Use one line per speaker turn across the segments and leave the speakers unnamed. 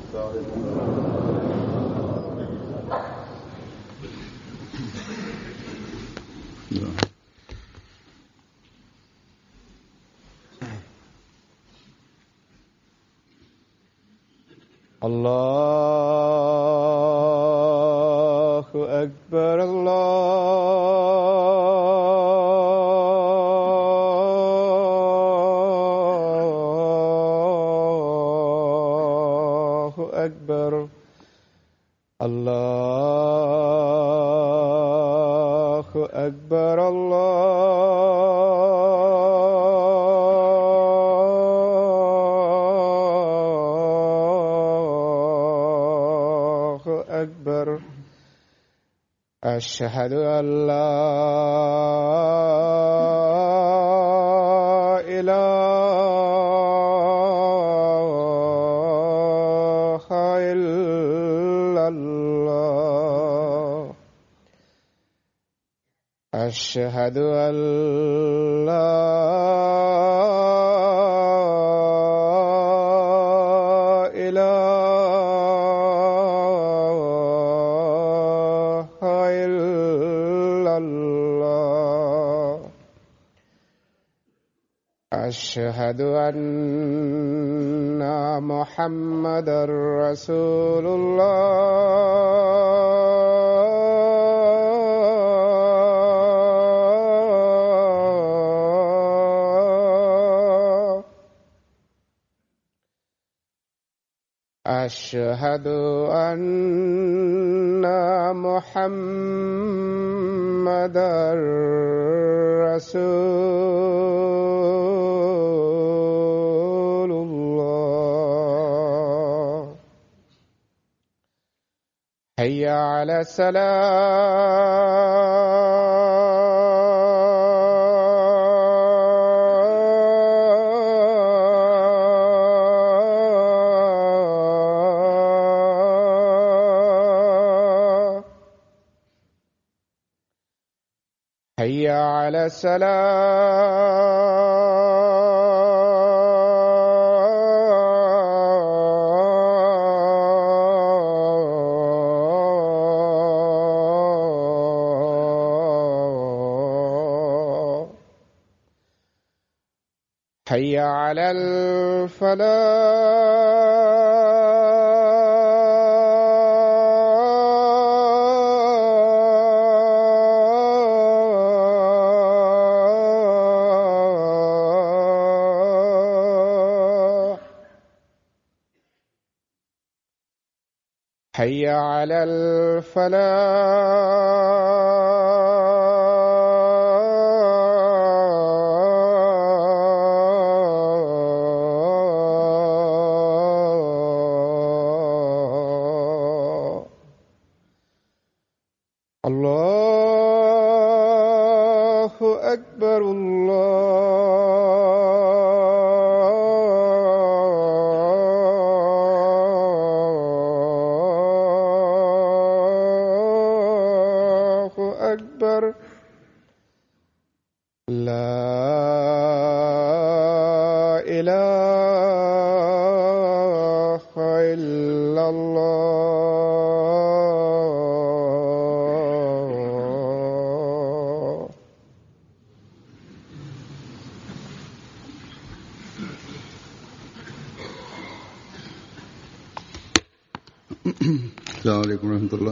الله أكبر الله أكبر الله أكبر الله أكبر أشهد أن لا إله إلا الله أشهد أن لا إله إلا الله أشهد أن محمدا رسول الله أشهد أن محمدا رسول الله حي على السلام حي على السلام حي على الفلاح حي على الفلاح الله أكبر الله أكبر لا إله إلا الله
السلام عليكم ورحمة الله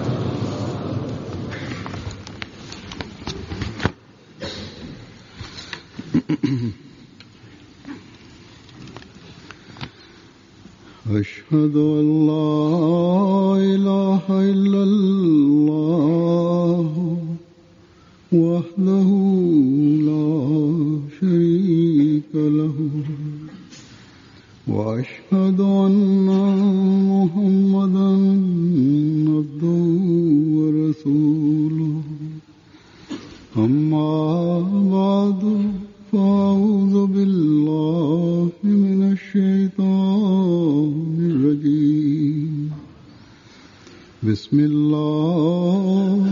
أشهد أن لا إله إلا الله وحده لا شريك له وأشهد أن محمدا عبده ورسوله أما بعد فأعوذ بالله من الشيطان الرجيم بسم الله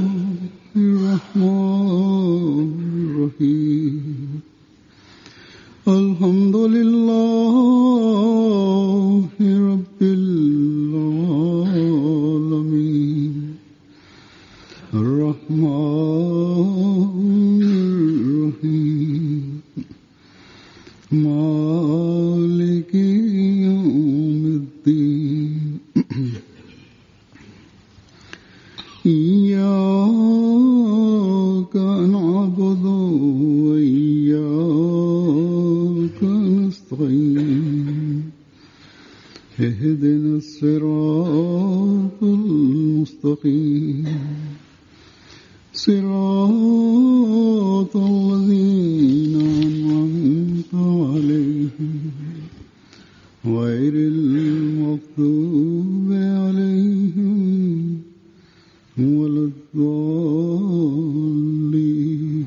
الرحمن الرحيم الحمد لله رب العالمين اهدنا الصراط المستقيم صراط الذين أنعمت عليهم غير المغضوب عليهم ولا الضالين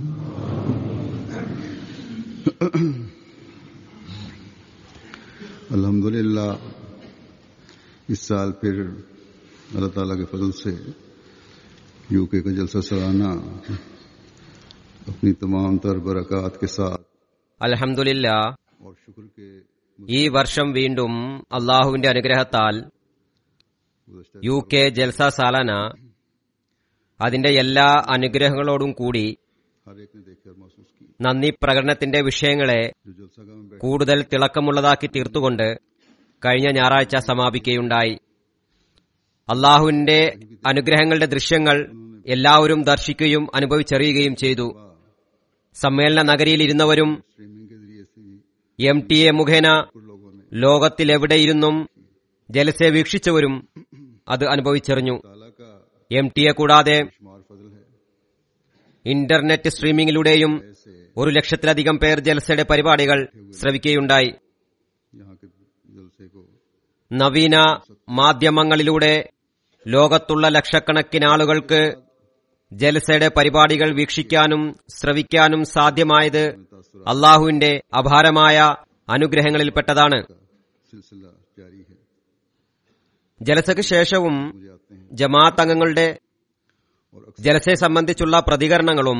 अल्हम्दुलिल्लाह इस साल फिर अल्लाह ताला के फजल से यूके का जलसा सालाना अपनी तमाम तर बरक़ात के साथ
അൽഹംദുലില്ല
और शुक्र के
ഈ വർഷം വീണ്ടും അള്ളാഹുവിന്റെ അനുഗ്രഹത്താൽ
गुज़श्ता
യു കെ ജൽസ സാലാന അതിന്റെ എല്ലാ അനുഗ്രഹങ്ങളോടും കൂടി
हर एक ने देखे और महसूस की
നന്ദി പ്രകടനത്തിന്റെ വിഷയങ്ങളെ
जो जलसागाह में बैठे
കൂടുതൽ തിളക്കമുള്ളതാക്കി തീർത്തുകൊണ്ട് കഴിഞ്ഞ ഞായറാഴ്ച സമാപിക്കുകയുണ്ടായി അള്ളാഹുവിന്റെ അനുഗ്രഹങ്ങളുടെ ദൃശ്യങ്ങൾ എല്ലാവരും ദർശിക്കുകയും അനുഭവിച്ചറിയുകയും ചെയ്തു സമ്മേളന നഗരിയിൽ ഇരുന്നവരും
स्ट्रीमिंग के जरिए से भी
എം ടി എ മുഖേന
कुछ लोगों ने
ലോകത്തിലെവിടെയിരുന്നും ജലസെ വീക്ഷിച്ചവരും അത് അനുഭവിച്ചറിഞ്ഞു
ताला का
എം ടി എ കൂടാതെ
शुमार फजल है
ഇന്റർനെറ്റ് സ്ട്രീമിംഗിലൂടെയും
ऐसे
ഒരു ലക്ഷത്തിലധികം പേർ ജലസയുടെ പരിപാടികൾ ശ്രവിക്കുകയുണ്ടായി
यहाँ के जलसे को
നവീന മാധ്യമങ്ങളിലൂടെ ലോകത്തുള്ള ലക്ഷക്കണക്കിന് ആളുകൾക്ക് ജലസയുടെ പരിപാടികൾ വീക്ഷിക്കാനും ശ്രവിക്കാനും സാധ്യമായത് അള്ളാഹുവിന്റെ അപാരമായ അനുഗ്രഹങ്ങളിൽപ്പെട്ടതാണ്
सिलसिला जारी है
ജലസയ്ക്ക് ശേഷവും
मुझे आते हैं
ജമാഅത്ത് അംഗങ്ങളുടെ
और अक्सर
ജലസയെ സംബന്ധിച്ചുള്ള പ്രതികരണങ്ങളും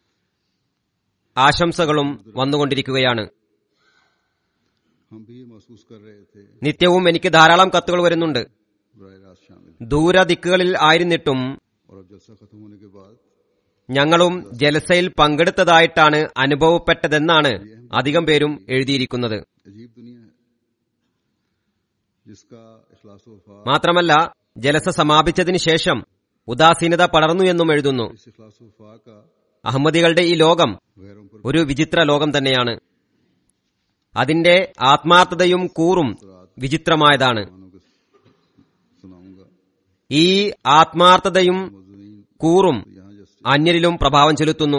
ആശംസകളും വന്നുകൊണ്ടിരിക്കുകയാണ്
हम भी ये महसूस कर रहे थे
നിത്യവും എനിക്ക് ധാരാളം കത്തുകൾ വരുന്നുണ്ട്
बर रास्त शामिल
ദൂരദിക്കുകളിൽ ആയിരുന്നിട്ടും
और अब जलसा खत्म होने के बाद
ഞങ്ങളും ജലസയിൽ പങ്കെടുത്തതായിട്ടാണ് അനുഭവപ്പെട്ടതെന്നാണ് അധികം പേരും എഴുതിയിരിക്കുന്നത്
अजीब दुनिया है जिसका इखलास वफा
മാത്രമല്ല ജലസ സമാപിച്ചതിന് ശേഷം ഉദാസീനത പടർന്നു എന്നും എഴുതുന്നു
इस इखलास वफा का
അഹമ്മദികളുടെ ഈ ലോകം
गैरों पर
ഒരു വിചിത്ര ലോകം തന്നെയാണ് അതിന്റെ ആത്മാർത്ഥതയും കൂറും വിചിത്രമായതാണ്
मानों को सुनाऊंगा
ഈ ആത്മാർത്ഥതയും
मजदूरीन
കൂറും
यहाँ जैसे
അന്യരിലും പ്രഭാവം ചെലുത്തുന്നു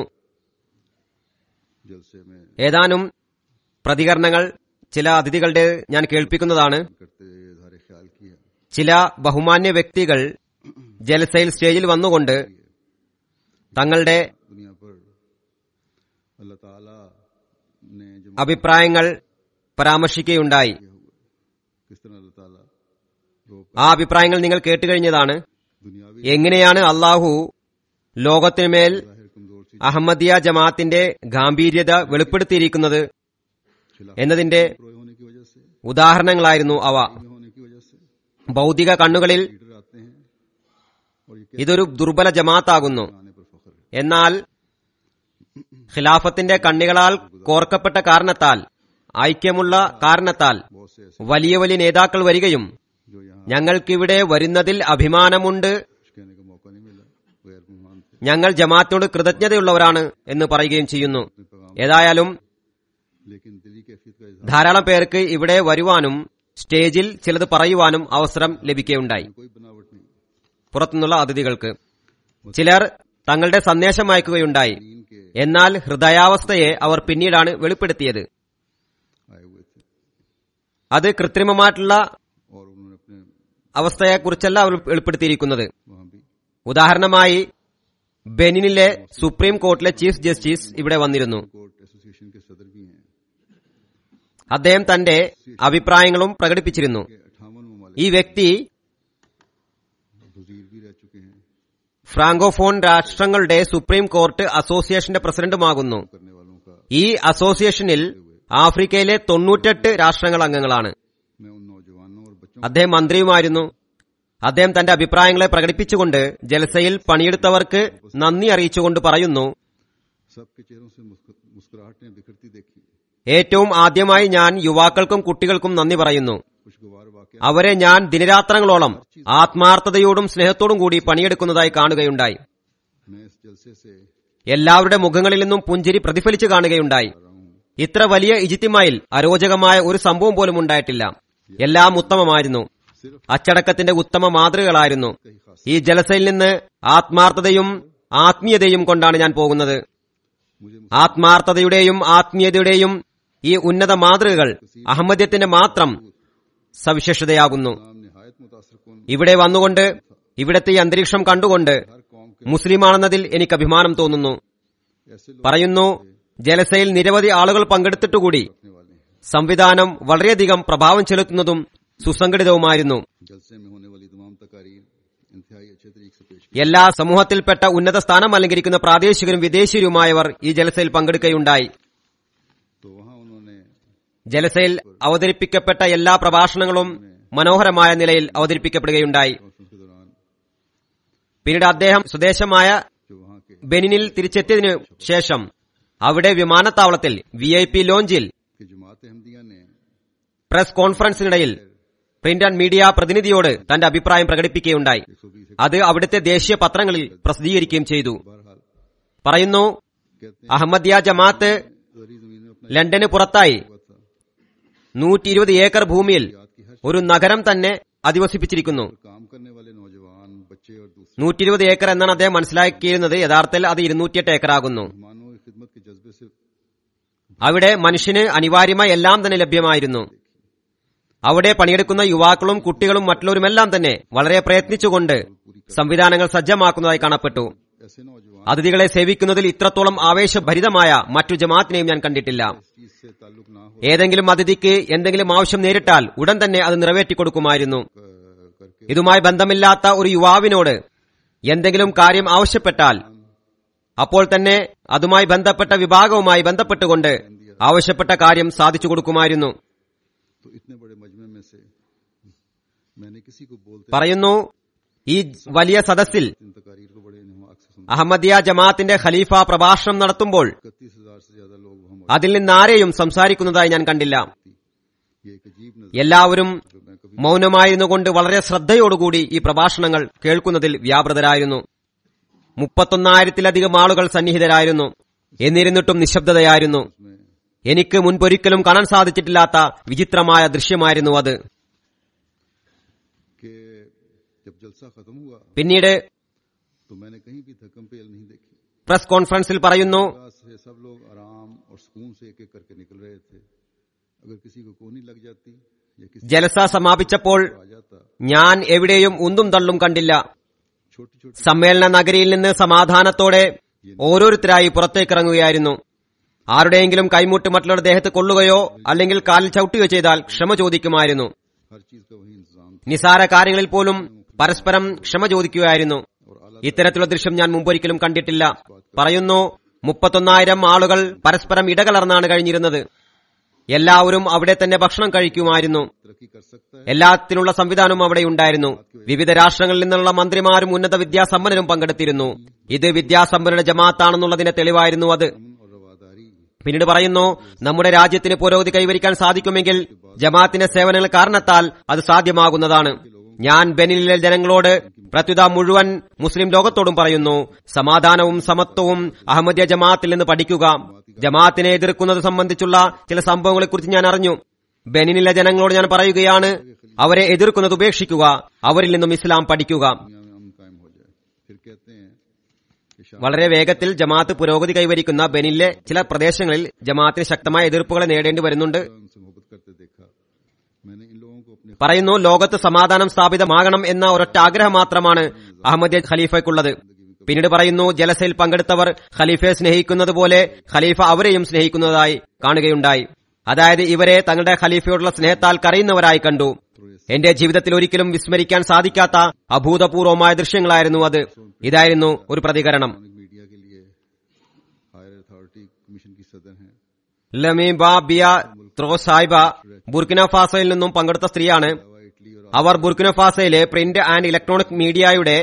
जलसे में
ഏതാനും പ്രതികരണങ്ങൾ ചില അതിഥികളുടെ ഞാൻ കേൾപ്പിക്കുന്നതാണ്
करते हुए इजहार ख्याल किया
ചില ബഹുമാന്യ വ്യക്തികൾ ജലസയിൽ സ്റ്റേജിൽ വന്നുകൊണ്ട് തങ്ങളുടെ
दुनिया पर अल्लाह ताला ने जो
അഭിപ്രായങ്ങൾ പരാമർശിക്കുകയുണ്ടായി
किस तरह अल्लाह ताला रोक
ആ അഭിപ്രായങ്ങൾ നിങ്ങൾ കേട്ടുകഴിഞ്ഞതാണ്
दुनियावी
എങ്ങനെയാണ് അള്ളാഹു ലോകത്തിനുമേൽ
जाहिर कमजोर सी
അഹമ്മദിയ ജമാഅത്തിന്റെ ഗാംഭീര്യത വെളിപ്പെടുത്തിയിരിക്കുന്നത്
खिलाफ
എന്നതിന്റെ
प्रोय होने की वजह से
ഉദാഹരണങ്ങളായിരുന്നു അവ
में होने की वजह से
ഭൗതിക കണ്ണുകളിൽ
लीडर आते हैं और ये
ഇതൊരു ദുർബല ജമാഅത്താകുന്നു
कहने आने पर फख्र है
എന്നാൽ ഖിലാഫത്തിന്റെ കണ്ണികളാൽ കോർക്കപ്പെട്ട കാരണത്താൽ ഐക്യമുള്ള കാരണത്താൽ
बहुत से ऐसे
വലിയ വലിയ നേതാക്കൾ വരികയും
जो यहाँ
ഞങ്ങൾക്കിവിടെ വരുന്നതിൽ അഭിമാനമുണ്ട്
कुछ कहने का मौका नहीं मिला गैर मेहमान थे
ഞങ്ങൾ ജമാഅത്തിനോട് കൃതജ്ഞതയുള്ളവരാണ് എന്ന് പറയുകയും ചെയ്യുന്നു
अपने पैगाम
ഏതായാലും
लेकिन दिली कैफियत का इजहार
ധാരാളം പേർക്ക് ഇവിടെ വരുവാനും സ്റ്റേജിൽ ചിലത് പറയുവാനും അവസരം ലഭിക്കുകയുണ്ടായി
कोई बनावट नहीं
പുറത്തുനിന്നുള്ള അതിഥികൾക്ക് ചിലർ തങ്ങളുടെ സന്ദേശം അയക്കുകയുണ്ടായി
दीन के
എന്നാൽ ഹൃദയാവസ്ഥയെ അവർ പിന്നീടാണ് വെളിപ്പെടുത്തിയത്
आए हुए थे
അത് കൃത്രിമമായിട്ടുള്ള
और उन्होंने अपने
അവസ്ഥയെക്കുറിച്ചല്ല അവർ വെളിപ്പെടുത്തിയിരിക്കുന്നത്
वहां भी
ഉദാഹരണമായി ബെനിനിലെ സുപ്രീം കോർട്ടിലെ ചീഫ് ജസ്റ്റിസ് ഇവിടെ വന്നിരുന്നു
कोर्ट एसोसिएशन के सदर भी हैं
അദ്ദേഹം തന്റെ അഭിപ്രായങ്ങളും പ്രകടിപ്പിച്ചിരുന്നു
के अट्ठावन ममालिक
ഈ വ്യക്തി
वजीर भी रह चुके हैं
ഫ്രാങ്കോഫോൺ രാഷ്ട്രങ്ങളുടെ സുപ്രീം കോർട്ട് അസോസിയേഷന്റെ പ്രസിഡന്റുമാകുന്നു
करने वालों का
ഈ അസോസിയേഷനിൽ ആഫ്രിക്കയിലെ തൊണ്ണൂറ്റെട്ട് രാഷ്ട്രങ്ങൾ അംഗങ്ങളാണ്
मैं उन नौजवानों और बच्चों
അദ്ദേഹം മന്ത്രിയുമായിരുന്നു അദ്ദേഹം തന്റെ അഭിപ്രായങ്ങളെ പ്രകടിപ്പിച്ചുകൊണ്ട് ജലസയിൽ പണിയെടുത്തവർക്ക് നന്ദി അറിയിച്ചുകൊണ്ട് പറയുന്നു
सबके चेहरों से मुस्कुर- मुस्कुराहटें बिखरती देखी
ഏറ്റവും ആദ്യമായി ഞാൻ യുവാക്കൾക്കും കുട്ടികൾക്കും നന്ദി പറയുന്നു
खुशगवार वाक्य
അവരെ ഞാൻ ദിനരാത്രങ്ങളോളം ആത്മാർത്ഥതയോടും സ്നേഹത്തോടും കൂടി പണിയെടുക്കുന്നതായി കാണുകയുണ്ടായി
मैं इस जलसे से
എല്ലാവരുടെ മുഖങ്ങളിൽ നിന്നും പുഞ്ചിരി പ്രതിഫലിച്ചു കാണുകയുണ്ടായി
आ रहा हूं
ഇത്ര വലിയ ഇജിത്തിമായിൽ അരോചകമായ ഒരു സംഭവം പോലും ഉണ്ടായിട്ടില്ല എല്ലാം ഉത്തമമായിരുന്നു അച്ചടക്കത്തിന്റെ ഉത്തമ മാതൃകകളായിരുന്നു ഈ ജലസയിൽ നിന്ന് ആത്മാർത്ഥതയും ആത്മീയതയും കൊണ്ടാണ് ഞാൻ പോകുന്നത് ആത്മാർത്ഥതയുടെയും ആത്മീയതയുടെയും ഈ ഉന്നത മാതൃകകൾ അഹമ്മദ്യത്തിന്റെ മാത്രം സവിശേഷതയാകുന്നു
नाम निहायत मुतासर कौन
ഇവിടെ വന്നുകൊണ്ട് ഇവിടത്തെ ഈ അന്തരീക്ഷം കണ്ടുകൊണ്ട്
हर कौम के
മുസ്ലിമാണെന്നതിൽ എനിക്ക് അഭിമാനം തോന്നുന്നു
ऐसे लोग
പറയുന്നു ജലസയിൽ നിരവധി ആളുകൾ പങ്കെടുത്തിട്ടുകൂടി
रखने वाले हैं
സംവിധാനം വളരെയധികം പ്രഭാവം ചെലുത്തുന്നതും സുസംഘടിതവുമായിരുന്നു
जलसे में होने वाली तमाम तकारीर इंतहाई अच्छे तरीके से पेश
എല്ലാ സമൂഹത്തിൽപ്പെട്ട ഉന്നത സ്ഥാനം അലങ്കരിക്കുന്ന പ്രാദേശികരും വിദേശീയരുമായവർ ഈ ജലസയിൽ പങ്കെടുക്കുകയുണ്ടായി
तो वहां उन्होंने
ജലസയിൽ അവതരിപ്പിക്കപ്പെട്ട എല്ലാ പ്രഭാഷണങ്ങളും മനോഹരമായ നിലയിൽ അവതരിപ്പിക്കപ്പെടുകയുണ്ടായി
कॉन्फ्रेंस के दौरान
പിന്നീട് അദ്ദേഹം സ്വദേശമായ
जो वहां के
ബെനിനിൽ തിരിച്ചെത്തിയതിനു ശേഷം അവിടെ വിമാനത്താവളത്തിൽ വി ഐ പി ലോഞ്ചിൽ
कि जमात अहमदिया ने
പ്രസ് കോൺഫറൻസിനിടയിൽ പ്രിന്റ് ആൻഡ് മീഡിയ പ്രതിനിധിയോട് തന്റെ അഭിപ്രായം പ്രകടിപ്പിക്കുകയുണ്ടായി
120
അത് അവിടുത്തെ ദേശീയ പത്രങ്ങളിൽ പ്രസിദ്ധീകരിക്കുകയും ചെയ്തു
बहरहाल
പറയുന്നു
कहते
അഹമ്മദിയ ജമാഅത്ത്
हैं जरी जमीन में अपना
ലണ്ടന് പുറത്തായി
हुआ था
നൂറ്റി ഇരുപത് ഏക്കർ ഭൂമിയിൽ
याद की हर
ഒരു നഗരം തന്നെ അധിവസിപ്പിച്ചിരിക്കുന്നു
काम करने वाले नौजवान बच्चे और दूसरे
നൂറ്റി ഇരുപത് ഏക്കർ എന്നാണ് അദ്ദേഹം മനസ്സിലാക്കിയിരുന്നത് യഥാർത്ഥത്തിൽ അത് ഇരുന്നൂറ്റിയെട്ട് ഏക്കർ ആകുന്നു
मेहमानों की खिदमत के जज्बे से
അവിടെ മനുഷ്യന് അനിവാര്യമായ എല്ലാം തന്നെ ലഭ്യമായിരുന്നു അവിടെ പണിയെടുക്കുന്ന യുവാക്കളും കുട്ടികളും മറ്റുള്ളവരുമെല്ലാം തന്നെ വളരെ പ്രയത്നിച്ചുകൊണ്ട് സംവിധാനങ്ങൾ സജ്ജമാക്കുന്നതായി കാണപ്പെട്ടു
ऐसे नौजवान
അതിഥികളെ സേവിക്കുന്നതിൽ ഇത്രത്തോളം ആവേശഭരിതമായ മറ്റു ജമാത്തിനെയും ഞാൻ കണ്ടിട്ടില്ല
इस चीज से ताल्लुक ना हो
ഏതെങ്കിലും അതിഥിക്ക് എന്തെങ്കിലും ആവശ്യം നേരിട്ടാൽ ഉടൻ തന്നെ അത് നിറവേറ്റിക്കൊടുക്കുമായിരുന്നു
क- करके
ഇതുമായി ബന്ധമില്ലാത്ത ഒരു യുവാവിനോട് എന്തെങ്കിലും കാര്യം ആവശ്യപ്പെട്ടാൽ അപ്പോൾ തന്നെ അതുമായി ബന്ധപ്പെട്ട വിഭാഗവുമായി ബന്ധപ്പെട്ടുകൊണ്ട് ആവശ്യപ്പെട്ട കാര്യം സാധിച്ചു കൊടുക്കുമായിരുന്നു
तो इतने बड़े मजमे में से मैंने किसी को बोलते
പറയുന്നു ഈ വലിയ സദസ്സിൽ
इन तकारीर को बड़े निमाक से सुना
അഹമ്മദിയ ജമാഅത്തിന്റെ ഖലീഫ പ്രഭാഷണം നടത്തുമ്പോൾ
इकतीस हजार से ज्यादा लोग वहां मौजूद
അതിൽ നിന്നാരെയും സംസാരിക്കുന്നതായി ഞാൻ കണ്ടില്ല
थी ये एक अजीब नजर
എല്ലാവരും
जो मैं कभी
മൗനമായിരുന്നുകൊണ്ട് വളരെ ശ്രദ്ധയോടുകൂടി ഈ പ്രഭാഷണങ്ങൾ കേൾക്കുന്നതിൽ വ്യാപൃതരായിരുന്നു മുപ്പത്തൊന്നായിരത്തിലധികം ആളുകൾ സന്നിഹിതരായിരുന്നു എന്നിരുന്നിട്ടും നിശബ്ദതയായിരുന്നു
में
എനിക്ക് മുൻപൊരിക്കലും കാണാൻ സാധിച്ചിട്ടില്ലാത്ത വിചിത്രമായ ദൃശ്യമായിരുന്നു അത്
कि जब जलसा खत्म हुआ
പിന്നീട്
तो मैंने कहीं भी थकम पेल नहीं देखी
പ്രസ് കോൺഫറൻസിൽ പറയുന്നു
रात से सब लोग आराम और सुकून से एक एक करके निकल रहे थे अगर किसी को कोनी लग जाती या किसी
ജലസ സമാപിച്ചപ്പോൾ
को आ जाता
ഞാൻ എവിടെയും ഉന്തും തള്ളും കണ്ടില്ല
छोटी छोटी
സമ്മേളന നഗരിയിൽ നിന്ന് സമാധാനത്തോടെ ഓരോരുത്തരായി പുറത്തേക്കിറങ്ങുകയായിരുന്നു ആരുടെയെങ്കിലും കൈമുട്ട് മറ്റുള്ളവരുടെ ദേഹത്ത് കൊള്ളുകയോ അല്ലെങ്കിൽ കാലിൽ ചവിട്ടുകയോ ചെയ്താൽ ക്ഷമ ചോദിക്കുമായിരുന്നു
हर चीज का वही इंतजाम था
നിസാര കാര്യങ്ങളിൽ പോലും പരസ്പരം ക്ഷമ ചോദിക്കുകയായിരുന്നു ഇത്തരത്തിലുള്ള ദൃശ്യം ഞാൻ മുമ്പൊരിക്കലും കണ്ടിട്ടില്ല പറയുന്നു മുപ്പത്തൊന്നായിരം ആളുകൾ പരസ്പരം ഇടകലർന്നാണ് കഴിഞ്ഞിരുന്നത് എല്ലാവരും അവിടെ തന്നെ ഭക്ഷണം കഴിക്കുമായിരുന്നു
तरक्की कर सकता है
എല്ലാത്തിനുള്ള സംവിധാനവും അവിടെ ഉണ്ടായിരുന്നു വിവിധ രാഷ്ട്രങ്ങളിൽ നിന്നുള്ള മന്ത്രിമാരും ഉന്നത വിദ്യാസമ്പന്നരും പങ്കെടുത്തിരുന്നു ഇത് വിദ്യാസമ്പന്നരുടെ ജമാഅത്താണെന്നുള്ളതിന്റെ തെളിവായിരുന്നു അത്
अमन और रवादारी
പിന്നീട് പറയുന്നു നമ്മുടെ രാജ്യത്തിന് പുരോഗതി കൈവരിക്കാൻ സാധിക്കുമെങ്കിൽ ജമാഅത്തിന്റെ സേവനങ്ങൾ കാരണത്താൽ അത് സാധ്യമാകുന്നതാണ് ഞാൻ ബെനിലെ ജനങ്ങളോട് പ്രത്യുത മുഴുവൻ മുസ്ലിം ലോകത്തോടും പറയുന്നു സമാധാനവും സമത്വവും അഹമ്മദിയ ജമാഅത്തിൽ നിന്ന് പഠിക്കുക ജമാഅത്തിനെ എതിർക്കുന്നത് സംബന്ധിച്ചുള്ള ചില സംഭവങ്ങളെക്കുറിച്ച് ഞാൻ അറിഞ്ഞു ബെനിനിലെ ജനങ്ങളോട് ഞാൻ പറയുകയാണ് അവരെ എതിർക്കുന്നത് ഉപേക്ഷിക്കുക അവരിൽ നിന്നും ഇസ്ലാം പഠിക്കുക
दुनिया में अमन कायम हो जाए फिर कहते हैं कि शाह
വളരെ വേഗത്തിൽ ജമാഅത്ത് പുരോഗതി കൈവരിക്കുന്ന ബെനിലെ ചില പ്രദേശങ്ങളിൽ ജമാഅത്തിന് ശക്തമായ എതിർപ്പുകളെ നേടേണ്ടി വരുന്നുണ്ട്
उनसे मोहब्बत करते देखा मैंने इन लोगों को अपने
പറയുന്നു ലോകത്ത് സമാധാനം സ്ഥാപിതമാകണം എന്ന ഒരൊറ്റ ആഗ്രഹം മാത്രമാണ് അഹമ്മദ് ഖലീഫയ്ക്കുള്ളത് പിന്നീട് പറയുന്നു ജലസയിൽ പങ്കെടുത്തവർ ഖലീഫയെ സ്നേഹിക്കുന്നത് പോലെ ഖലീഫ അവരെയും സ്നേഹിക്കുന്നതായി കാണുകയുണ്ടായി അതായത് ഇവരെ തങ്ങളുടെ ഖലീഫയോടുള്ള സ്നേഹത്താൽ കരയുന്നവരായി കണ്ടു എന്റെ ജീവിതത്തിൽ ഒരിക്കലും വിസ്മരിക്കാൻ സാധിക്കാത്ത അഭൂതപൂർവമായ ദൃശ്യങ്ങളായിരുന്നു അത് ഇതായിരുന്നു ഒരു പ്രതികരണം
इलेक्ट्रॉनिक मीडिया के लिए हायर अथॉरिटी कमीशन की सदर हैं
ലമീബ ബിയ ത്രോ സാഹിബ ബുർക്കിന ഫാസോയിൽ നിന്നും പങ്കെടുത്ത സ്ത്രീയാണ്
अलावा इटली और
അവർ ബുർക്കിന ഫാസയിലെ പ്രിന്റ് ആൻഡ് ഇലക്ട്രോണിക് മീഡിയയുടെ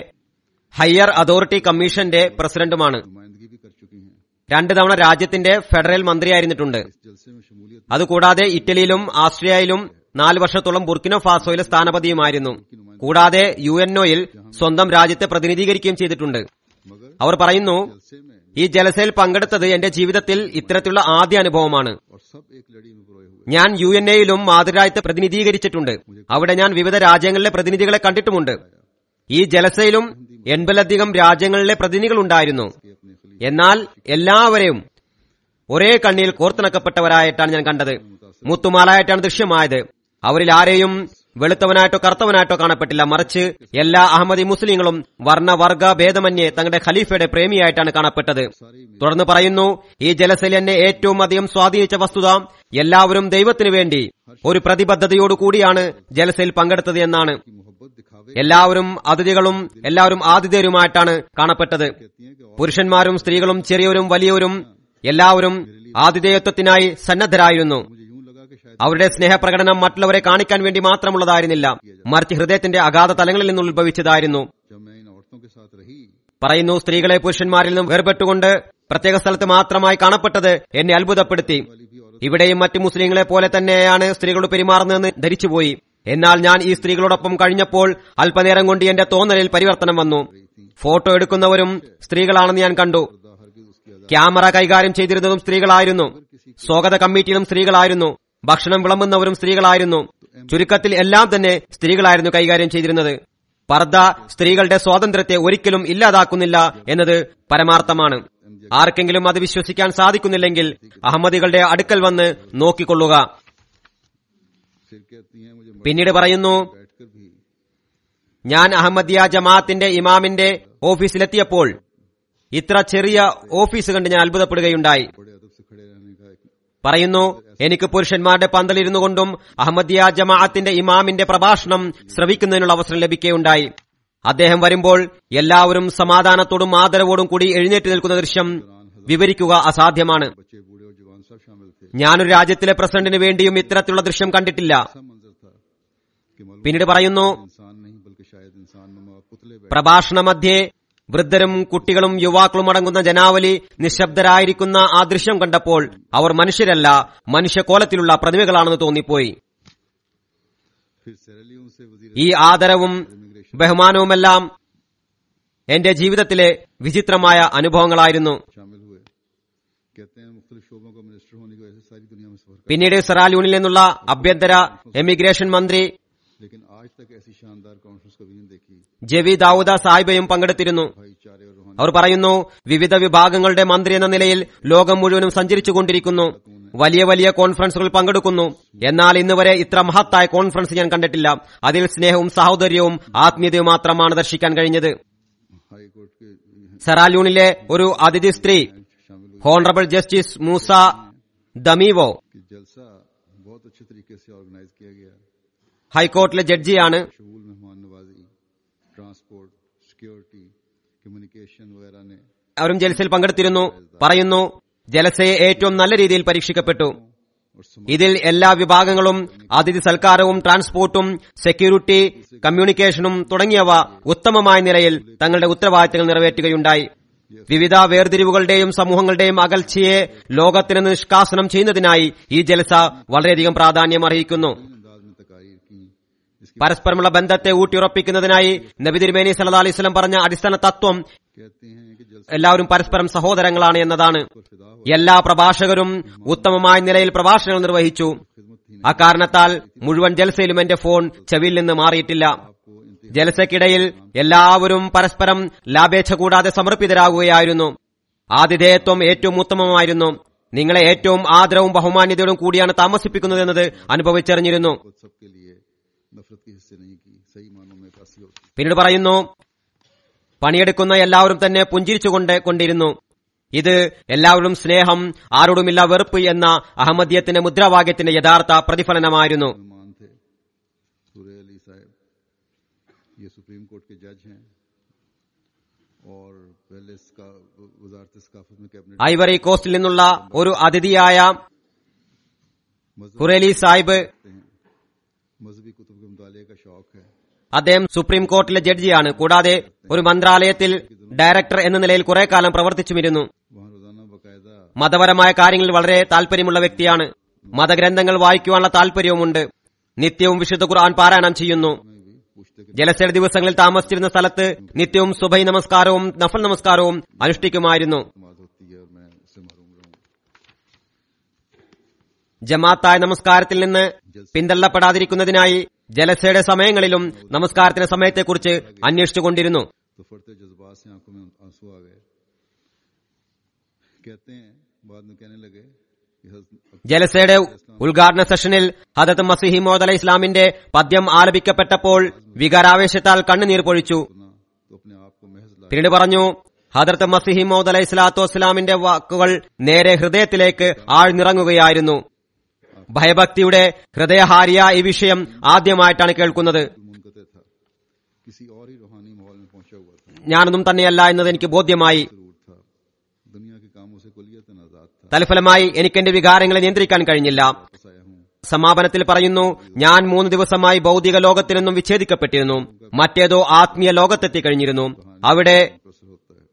ഹയർ അതോറിറ്റി കമ്മീഷന്റെ പ്രസിഡന്റുമാണ്
नुमाइंदगी भी कर चुकी हैं
രണ്ട് തവണ രാജ്യത്തിന്റെ ഫെഡറൽ മന്ത്രിയായിരുന്നിട്ടുണ്ട്
इस जलसे में शमूलियत
അതുകൂടാതെ ഇറ്റലിയിലും ആസ്ട്രിയയിലും നാല് വർഷത്തോളം ബുർക്കിന ഫാസോയിലെ സ്ഥാനപതിയുമായിരുന്നു കൂടാതെ യു എൻഒയിൽ സ്വന്തം രാജ്യത്തെ പ്രതിനിധീകരിക്കുകയും ചെയ്തിട്ടുണ്ട്
मगर
അവർ പറയുന്നു
जलसे में
ഈ ജലസയിൽ പങ്കെടുത്തത് എന്റെ ജീവിതത്തിൽ ഇത്തരത്തിലുള്ള ആദ്യ അനുഭവമാണ്
और सब एक लड़ी में परोए हुए
ഞാൻ യു എൻ എയിലും മാതൃരാജ്യത്തെ പ്രതിനിധീകരിച്ചിട്ടുണ്ട് അവിടെ ഞാൻ വിവിധ രാജ്യങ്ങളിലെ പ്രതിനിധികളെ കണ്ടിട്ടുമുണ്ട് ഈ ജലസയിലും എൺപതിലധികം രാജ്യങ്ങളിലെ പ്രതിനിധികൾ ഉണ്ടായിരുന്നു എന്നാൽ എല്ലാവരെയും ഒരേ കണ്ണിൽ കോർത്തിണക്കപ്പെട്ടവരായിട്ടാണ് ഞാൻ കണ്ടത് മുത്തുമാലായിട്ടാണ് ദൃശ്യമായത് അവരിൽ ആരെയും വെളുത്തവനായിട്ടോ കറുത്തവനായിട്ടോ കാണപ്പെട്ടില്ല മറിച്ച് എല്ലാ അഹമ്മദി മുസ്ലിങ്ങളും വർണ്ണവർഗ ഭേദമന്യേ തങ്ങളുടെ ഖലീഫയുടെ പ്രേമിയായിട്ടാണ് കാണപ്പെട്ടത് തുടർന്ന് പറയുന്നു ഈ ജലസയിൽ എന്നെ ഏറ്റവും അധികം സ്വാധീനിച്ച വസ്തുത എല്ലാവരും ദൈവത്തിനു വേണ്ടി ഒരു പ്രതിബദ്ധതയോടുകൂടിയാണ് ജലസയിൽ പങ്കെടുത്തത് എന്നാണ് എല്ലാവരും അതിഥികളും എല്ലാവരും ആതിഥേയരുമായിട്ടാണ് കാണപ്പെട്ടത് പുരുഷന്മാരും സ്ത്രീകളും ചെറിയവരും വലിയവരും എല്ലാവരും ആതിഥേയത്വത്തിനായി സന്നദ്ധരായിരുന്നു അവരുടെ സ്നേഹപ്രകടനം മറ്റുള്ളവരെ കാണിക്കാൻ വേണ്ടി മാത്രമുള്ളതായിരുന്നില്ല മറിച്ച് ഹൃദയത്തിന്റെ അഗാധ തലങ്ങളിൽ നിന്ന് ഉത്ഭവിച്ചതായിരുന്നു
जब मैं इन औरतों के साथ रही
പറയുന്നു സ്ത്രീകളെ പുരുഷന്മാരിൽ നിന്നും വേർപെട്ടുകൊണ്ട് പ്രത്യേക സ്ഥലത്ത് മാത്രമായി കാണപ്പെട്ടത് എന്നെ അത്ഭുതപ്പെടുത്തി ഇവിടെയും മറ്റു മുസ്ലിങ്ങളെ പോലെ തന്നെയാണ് സ്ത്രീകളോട് പെരുമാറുന്നതെന്ന് ധരിച്ചുപോയി എന്നാൽ ഞാൻ ഈ സ്ത്രീകളോടൊപ്പം കഴിഞ്ഞപ്പോൾ അല്പനേരം കൊണ്ട് എന്റെ തോന്നലിൽ പരിവർത്തനം വന്നു ഫോട്ടോ എടുക്കുന്നവരും സ്ത്രീകളാണെന്ന് ഞാൻ കണ്ടു ക്യാമറ കൈകാര്യം ചെയ്തിരുന്നതും സ്ത്രീകളായിരുന്നു സ്വാഗത കമ്മിറ്റിയിലും സ്ത്രീകളായിരുന്നു ഭക്ഷണം വിളമ്പുന്നവരും സ്ത്രീകളായിരുന്നു ചുരുക്കത്തിൽ എല്ലാം തന്നെ സ്ത്രീകളായിരുന്നു കൈകാര്യം ചെയ്തിരുന്നത് പർദ്ദ സ്ത്രീകളുടെ സ്വാതന്ത്ര്യത്തെ ഒരിക്കലും ഇല്ലാതാക്കുന്നില്ല എന്നത് പരമാർത്ഥമാണ് ആർക്കെങ്കിലും അത് വിശ്വസിക്കാൻ സാധിക്കുന്നില്ലെങ്കിൽ അഹമ്മദികളുടെ അടുക്കൽ വന്ന് നോക്കിക്കൊള്ളുക
फिर कहती हैं मुझे
പിന്നീട് പറയുന്നു
बैठकर भी
ഞാൻ അഹമ്മദിയ ജമാഅത്തിന്റെ ഇമാമിന്റെ ഓഫീസിലെത്തിയപ്പോൾ ഇത്ര ചെറിയ ഓഫീസ് കണ്ട് ഞാൻ അത്ഭുതപ്പെടുകയുണ്ടായി
बड़े अदब से खड़े रहने का एक
പറയുന്നു എനിക്ക് പുരുഷന്മാരുടെ പന്തലിരുന്നു കൊണ്ടും അഹമ്മദിയ ജമാഅത്തിന്റെ ഇമാമിന്റെ പ്രഭാഷണം ശ്രവിക്കുന്നതിനുള്ള അവസരം ലഭിക്കുകയുണ്ടായി അദ്ദേഹം വരുമ്പോൾ എല്ലാവരും സമാധാനത്തോടും ആദരവോടും കൂടി എഴുന്നേറ്റ് നിൽക്കുന്ന ദൃശ്യം വിവരിക്കുക അസാധ്യമാണ്
बच्चे बूढ़े और जवान सब शामिल थे
ഞാനൊരു രാജ്യത്തിലെ പ്രസിഡന്റിന് വേണ്ടിയും ഇത്തരത്തിലുള്ള ദൃശ്യം കണ്ടിട്ടില്ല
ऐसा मंजर था कि मालूम
പിന്നീട് പറയുന്നു
इंसान नहीं बल्कि शायद इंसान नुमा पुतले बैठे
പ്രഭാഷണ മധ്യേ വൃദ്ധരും കുട്ടികളും യുവാക്കളും അടങ്ങുന്ന ജനാവലി നിശബ്ദരായിരിക്കുന്ന ആ ദൃശ്യം കണ്ടപ്പോൾ അവർ മനുഷ്യരല്ല മനുഷ്യകോലത്തിലുള്ള പ്രതിമകളാണെന്ന് തോന്നിപ്പോയി
फिर सेरेलियोन से वजीर
ഈ ആദരവും ബഹുമാനവുമെല്ലാം എന്റെ ജീവിതത്തിലെ വിചിത്രമായ അനുഭവങ്ങളായിരുന്നു
शामिल हुए कहते हैं मुख्तलिफ शोबों का मिनिस्टर होने की वजह से सारी दुनिया में सफर कर
പിന്നീട് സെറാലൂണിൽ നിന്നുള്ള ആഭ്യന്തര എമിഗ്രേഷൻ മന്ത്രി
लेकिन आज तक ऐसी शानदार कॉन्फ्रेंस कभी नहीं देखी
ജവി ദാവൂദ സാഹിബയും പങ്കെടുത്തിരുന്നു
भाईचारे और रूहानी
അവർ പറയുന്നു വിവിധ വിഭാഗങ്ങളുടെ മന്ത്രി എന്ന നിലയിൽ ലോകം മുഴുവനും സഞ്ചരിച്ചുകൊണ്ടിരിക്കുന്നു വലിയ വലിയ കോൺഫറൻസുകൾ പങ്കെടുക്കുന്നു എന്നാൽ ഇന്ന് വരെ ഇത്ര മഹത്തായ കോൺഫറൻസ് ഞാൻ കണ്ടിട്ടില്ല അതിൽ സ്നേഹവും സഹോദര്യവും ആത്മീയതയും മാത്രമാണ് ദർശിക്കാൻ കഴിഞ്ഞത്
हाई कोर्ट के
സെറാലൂണിലെ ഒരു അതിഥി സ്ത്രീ
शामिल हुए
ഹോണറബിൾ ജസ്റ്റിസ് മൂസ ദമീവോ
कि जलसा बहुत अच्छे तरीके से ऑर्गेनाइज किया गया
ഹൈക്കോർട്ടിലെ ജഡ്ജിയാണ്
शहूल मेहमान नवाजी ट्रांसपोर्ट सिक्योरिटी कम्युनिकेशन वगैरह ने
അവരും ജലസയിൽ പങ്കെടുത്തിരുന്നു പറയുന്നു ജലസയെ ഏറ്റവും നല്ല രീതിയിൽ പരീക്ഷിക്കപ്പെട്ടു
और सम-
ഇതിൽ എല്ലാ വിഭാഗങ്ങളും അതിഥി സൽക്കാരവും ട്രാൻസ്പോർട്ടും സെക്യൂരിറ്റി കമ്മ്യൂണിക്കേഷനും തുടങ്ങിയവ ഉത്തമമായ നിലയിൽ തങ്ങളുടെ ഉത്തരവാദിത്തങ്ങൾ നിറവേറ്റുകയുണ്ടായി വിവിധ വേർതിരിവുകളുടെയും സമൂഹങ്ങളുടെയും അകൽച്ചയെ ലോകത്തിന് നിഷ്കാസനം ചെയ്യുന്നതിനായി ഈ ജലസ വളരെയധികം പ്രാധാന്യം അർഹിക്കുന്നു
अंदाज में तकारीर की इसके
പരസ്പരമുള്ള ബന്ധത്തെ ഊട്ടിയുറപ്പിക്കുന്നതിനായി നബി തിരുമേനി സല്ലല്ലാഹു അലൈഹി വസല്ലം പറഞ്ഞ അടിസ്ഥാന തത്വം
कहते हैं कि जलसा
എല്ലാവരും പരസ്പരം സഹോദരങ്ങളാണ് എന്നതാണ്
पर फिदा हो
എല്ലാ പ്രഭാഷകരും ഉത്തമമായ നിലയിൽ പ്രഭാഷണങ്ങൾ നിർവഹിച്ചു
खिदमत थी
അക്കാരണത്താൽ മുഴുവൻ ജലസയിലും എന്റെ ഫോൺ ചെവിയിൽ നിന്ന് മാറിയിട്ടില്ല
आपको इंतहा
ജലസയ്ക്കിടയിൽ എല്ലാവരും പരസ്പരം ലാഭേച്ഛ കൂടാതെ സമർപ്പിതരാകുകയായിരുന്നു ആതിഥേയത്വം ഏറ്റവും ഉത്തമമായിരുന്നു നിങ്ങളെ ഏറ്റവും ആദരവും ബഹുമാന്യതയോടും കൂടിയാണ് താമസിപ്പിക്കുന്നത് എന്നത് അനുഭവിച്ചറിഞ്ഞിരുന്നു
खुद सबके लिए नफरत के हिस्से नहीं की सही मानों में कासी होती
പിന്നീട് പറയുന്നു പണിയെടുക്കുന്ന എല്ലാവരും തന്നെ പുഞ്ചിരിച്ചുകൊണ്ട് കൊണ്ടിരുന്നു ഇത് എല്ലാവരും സ്നേഹം ആരോടുമില്ല വെറുപ്പ് എന്ന അഹമ്മദിയത്തിന്റെ മുദ്രാവാക്യത്തിന്റെ യഥാർത്ഥ പ്രതിഫലനമായിരുന്നു
मेहमान थे सूर्य अली साहब ये सुप्रीम कोर्ट के जज हैं और पहले इसका वजारत सकाफत में कैबिनेट
ഐവറി കോസ്റ്റിൽ നിന്നുള്ള ഒരു അതിഥിയായ
मजहब
ഹുറേലി സാഹിബ്
रखते हैं मजहबी कुतुब के मुताले का शौक है
അദ്ദേഹം സുപ്രീം കോർട്ടിലെ ജഡ്ജിയാണ് കൂടാതെ ഒരു മന്ത്രാലയത്തിൽ ഡയറക്ടർ എന്ന നിലയിൽ കുറെ കാലം പ്രവർത്തിച്ചുമിരുന്നു
वहाँ रोजाना बाकायदा
മതപരമായ കാര്യങ്ങളിൽ വളരെ താല്പര്യമുള്ള വ്യക്തിയാണ് മതഗ്രന്ഥങ്ങൾ വായിക്കുവാനുള്ള താല്പര്യവുമുണ്ട് നിത്യവും വിശുദ്ധ ഖുർആൻ പാരായണം ചെയ്യുന്നു
में भी पूछते कि
ജലസയുടെ ദിവസങ്ങളിൽ താമസിച്ചിരുന്ന സ്ഥലത്ത് നിത്യവും സുബൈ നമസ്കാരവും നഫൽ നമസ്കാരവും അനുഷ്ഠിക്കുമായിരുന്നു
नमाज होती है और मैं उससे महरूम रहूं
ജമാത്തായ നമസ്കാരത്തിൽ നിന്ന് പിന്തള്ളപ്പെടാതിരിക്കുന്നതിനായി ജലസയുടെ സമയങ്ങളിലും നമസ്കാരത്തിന്റെ സമയത്തെക്കുറിച്ച് അന്വേഷിച്ചുകൊണ്ടിരുന്നു
तो फटते जज्बात से आंखों में आंसू आ गए कहते हैं बाद में कहने लगे कि हज़रत
ജലസയുടെ ഉദ്ഘാടന സെഷനിൽ ഹദത്ത് മസിഹി മോദ് അലൈഹി ഇസ്ലാമിന്റെ പദ്യം ആലപിക്കപ്പെട്ടപ്പോൾ വികാരാവേശത്താൽ കണ്ണുനീർ പൊഴിച്ചു
अपना तो अपने आप को महज ला
പിന്നീട് പറഞ്ഞു ഹദർത്ത് മസിഹി മൗദ് അലൈഹി സ്വലാത്തു വസ്സലാമിന്റെ വാക്കുകൾ നേരെ ഹൃദയത്തിലേക്ക് ആഴ്ന്നിറങ്ങുകയായിരുന്നു ഭയഭക്തിയുടെ ഹൃദയഹാരിയ ഈ വിഷയം ആദ്യമായിട്ടാണ് കേൾക്കുന്നത്
मुनकते था किसी और ही रूहानी माहौल में पहुंचा हुआ था
ഞാനൊന്നും തന്നെയല്ല എന്നത് എനിക്ക് ബോധ്യമായി
जरूर था दुनिया के कामों से कुलियतन आजाद था
തൽഫലമായി എനിക്ക് എന്റെ വികാരങ്ങളെ നിയന്ത്രിക്കാൻ കഴിഞ്ഞില്ല
फंसाया हूँ
സമാപനത്തിൽ പറയുന്നു ഞാൻ മൂന്ന് ദിവസമായി ഭൗതിക ലോകത്തിൽ നിന്നും വിച്ഛേദിക്കപ്പെട്ടിരുന്നു മറ്റേതോ ആത്മീയ ലോകത്തെത്തി കഴിഞ്ഞിരുന്നു അവിടെ
प्रसर होता है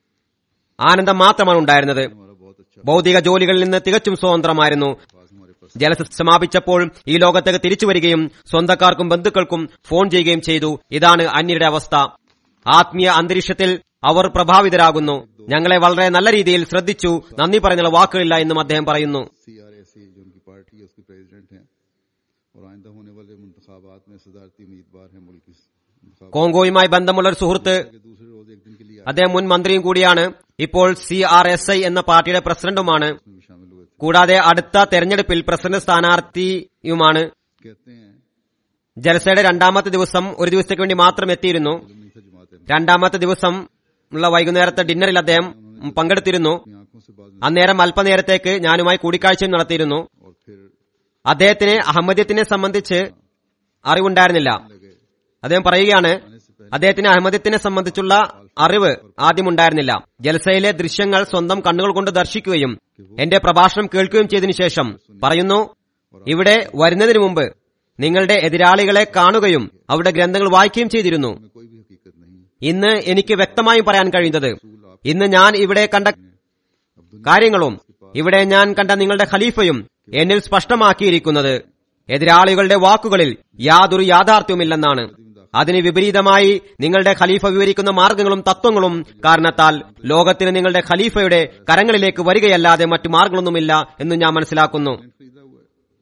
ആനന്ദം മാത്രമാണ് ഉണ്ടായിരുന്നത്
हमारा बहुत अच्छा
ഭൗതിക ജോലികളിൽ നിന്ന് തികച്ചും സ്വതന്ത്രമായിരുന്നു
पास हमारे पास
ജലസ സമാപിച്ചപ്പോൾ ഈ ലോകത്തേക്ക് തിരിച്ചു വരികയും സ്വന്തക്കാർക്കും ബന്ധുക്കൾക്കും ഫോൺ ചെയ്യുകയും ചെയ്തു ഇതാണ് അന്യരുടെ അവസ്ഥ ആത്മീയ അന്തരീക്ഷത്തിൽ അവർ പ്രഭാവിതരാകുന്നു ഞങ്ങളെ വളരെ നല്ല രീതിയിൽ ശ്രദ്ധിച്ചു നന്ദി പറയുന്നുള്ള വാക്കുകളില്ല എന്നും അദ്ദേഹം പറയുന്നു
सी आर एस जो उनकी पार्टी है उसके प्रेसिडेंट हैं और आइंदा होने वाले मुंतबात में सदारती उम्मीदवार हैं मुल्क की इंतखाबात
കോങ്കോയുമായി ബന്ധമുള്ള ഒരു സുഹൃത്ത്
के दूसरे रोज एक दिन के लिए
അദ്ദേഹം മുൻ മന്ത്രിയും കൂടിയാണ് ഇപ്പോൾ സി ആർ എസ് ഐ എന്ന പാർട്ടിയുടെ പ്രസിഡന്റുമാണ്
में भी शामिल हुए थे
കൂടാതെ അടുത്ത തെരഞ്ഞെടുപ്പിൽ പ്രസിഡന്റ് സ്ഥാനാർത്ഥിയുമാണ്
कहते हैं
ജലസയുടെ രണ്ടാമത്തെ ദിവസം ഒരു ദിവസത്തേക്ക് വേണ്ടി മാത്രം എത്തിയിരുന്നു
मालूम नहीं था जमात अहमद
രണ്ടാമത്തെ ദിവസം ഉള്ള വൈകുന്നേരത്തെ ഡിന്നറിൽ അദ്ദേഹം പങ്കെടുത്തിരുന്നു
अपनी आंखों से बाद
അന്നേരം അല്പനേരത്തേക്ക് ഞാനുമായി കൂടിക്കാഴ്ചയും നടത്തിയിരുന്നു
और फिर
അദ്ദേഹത്തിന് അഹമ്മദ്യത്തിനെ സംബന്ധിച്ച് അറിവുണ്ടായിരുന്നില്ല
लगे
അദ്ദേഹം പറയുകയാണ്
आने से पहले
അദ്ദേഹത്തിന് അഹമ്മദ്യത്തിനെ സംബന്ധിച്ചുള്ള അറിവ് ആദ്യമുണ്ടായിരുന്നില്ല ജലസയിലെ ദൃശ്യങ്ങൾ സ്വന്തം കണ്ണുകൾ കൊണ്ട് ദർശിക്കുകയും എന്റെ പ്രഭാഷണം കേൾക്കുകയും ചെയ്തതിനു ശേഷം പറയുന്നു ഇവിടെ വരുന്നതിന് മുമ്പ് നിങ്ങളുടെ എതിരാളികളെ കാണുകയും അവരുടെ ഗ്രന്ഥങ്ങൾ വായിക്കുകയും ചെയ്തിരുന്നു
में कोई भी हकीकत नहीं
ഇന്ന് എനിക്ക് വ്യക്തമായും പറയാൻ കഴിയുന്നത് ഇന്ന് ഞാൻ ഇവിടെ കണ്ട കാര്യങ്ങളും ഇവിടെ ഞാൻ കണ്ട നിങ്ങളുടെ ഖലീഫയും എന്നിൽ സ്പഷ്ടമാക്കിയിരിക്കുന്നത് എതിരാളികളുടെ വാക്കുകളിൽ യാതൊരു യാഥാർത്ഥ്യവുമില്ലെന്നാണ് അതിന് വിപരീതമായി നിങ്ങളുടെ ഖലീഫ വിവരിക്കുന്ന മാർഗങ്ങളും തത്വങ്ങളും കാരണത്താൽ ലോകത്തിന് നിങ്ങളുടെ ഖലീഫയുടെ കരങ്ങളിലേക്ക് വരികയല്ലാതെ മറ്റു മാർഗങ്ങളൊന്നുമില്ല എന്ന് ഞാൻ മനസ്സിലാക്കുന്നു
खरीदा हुआ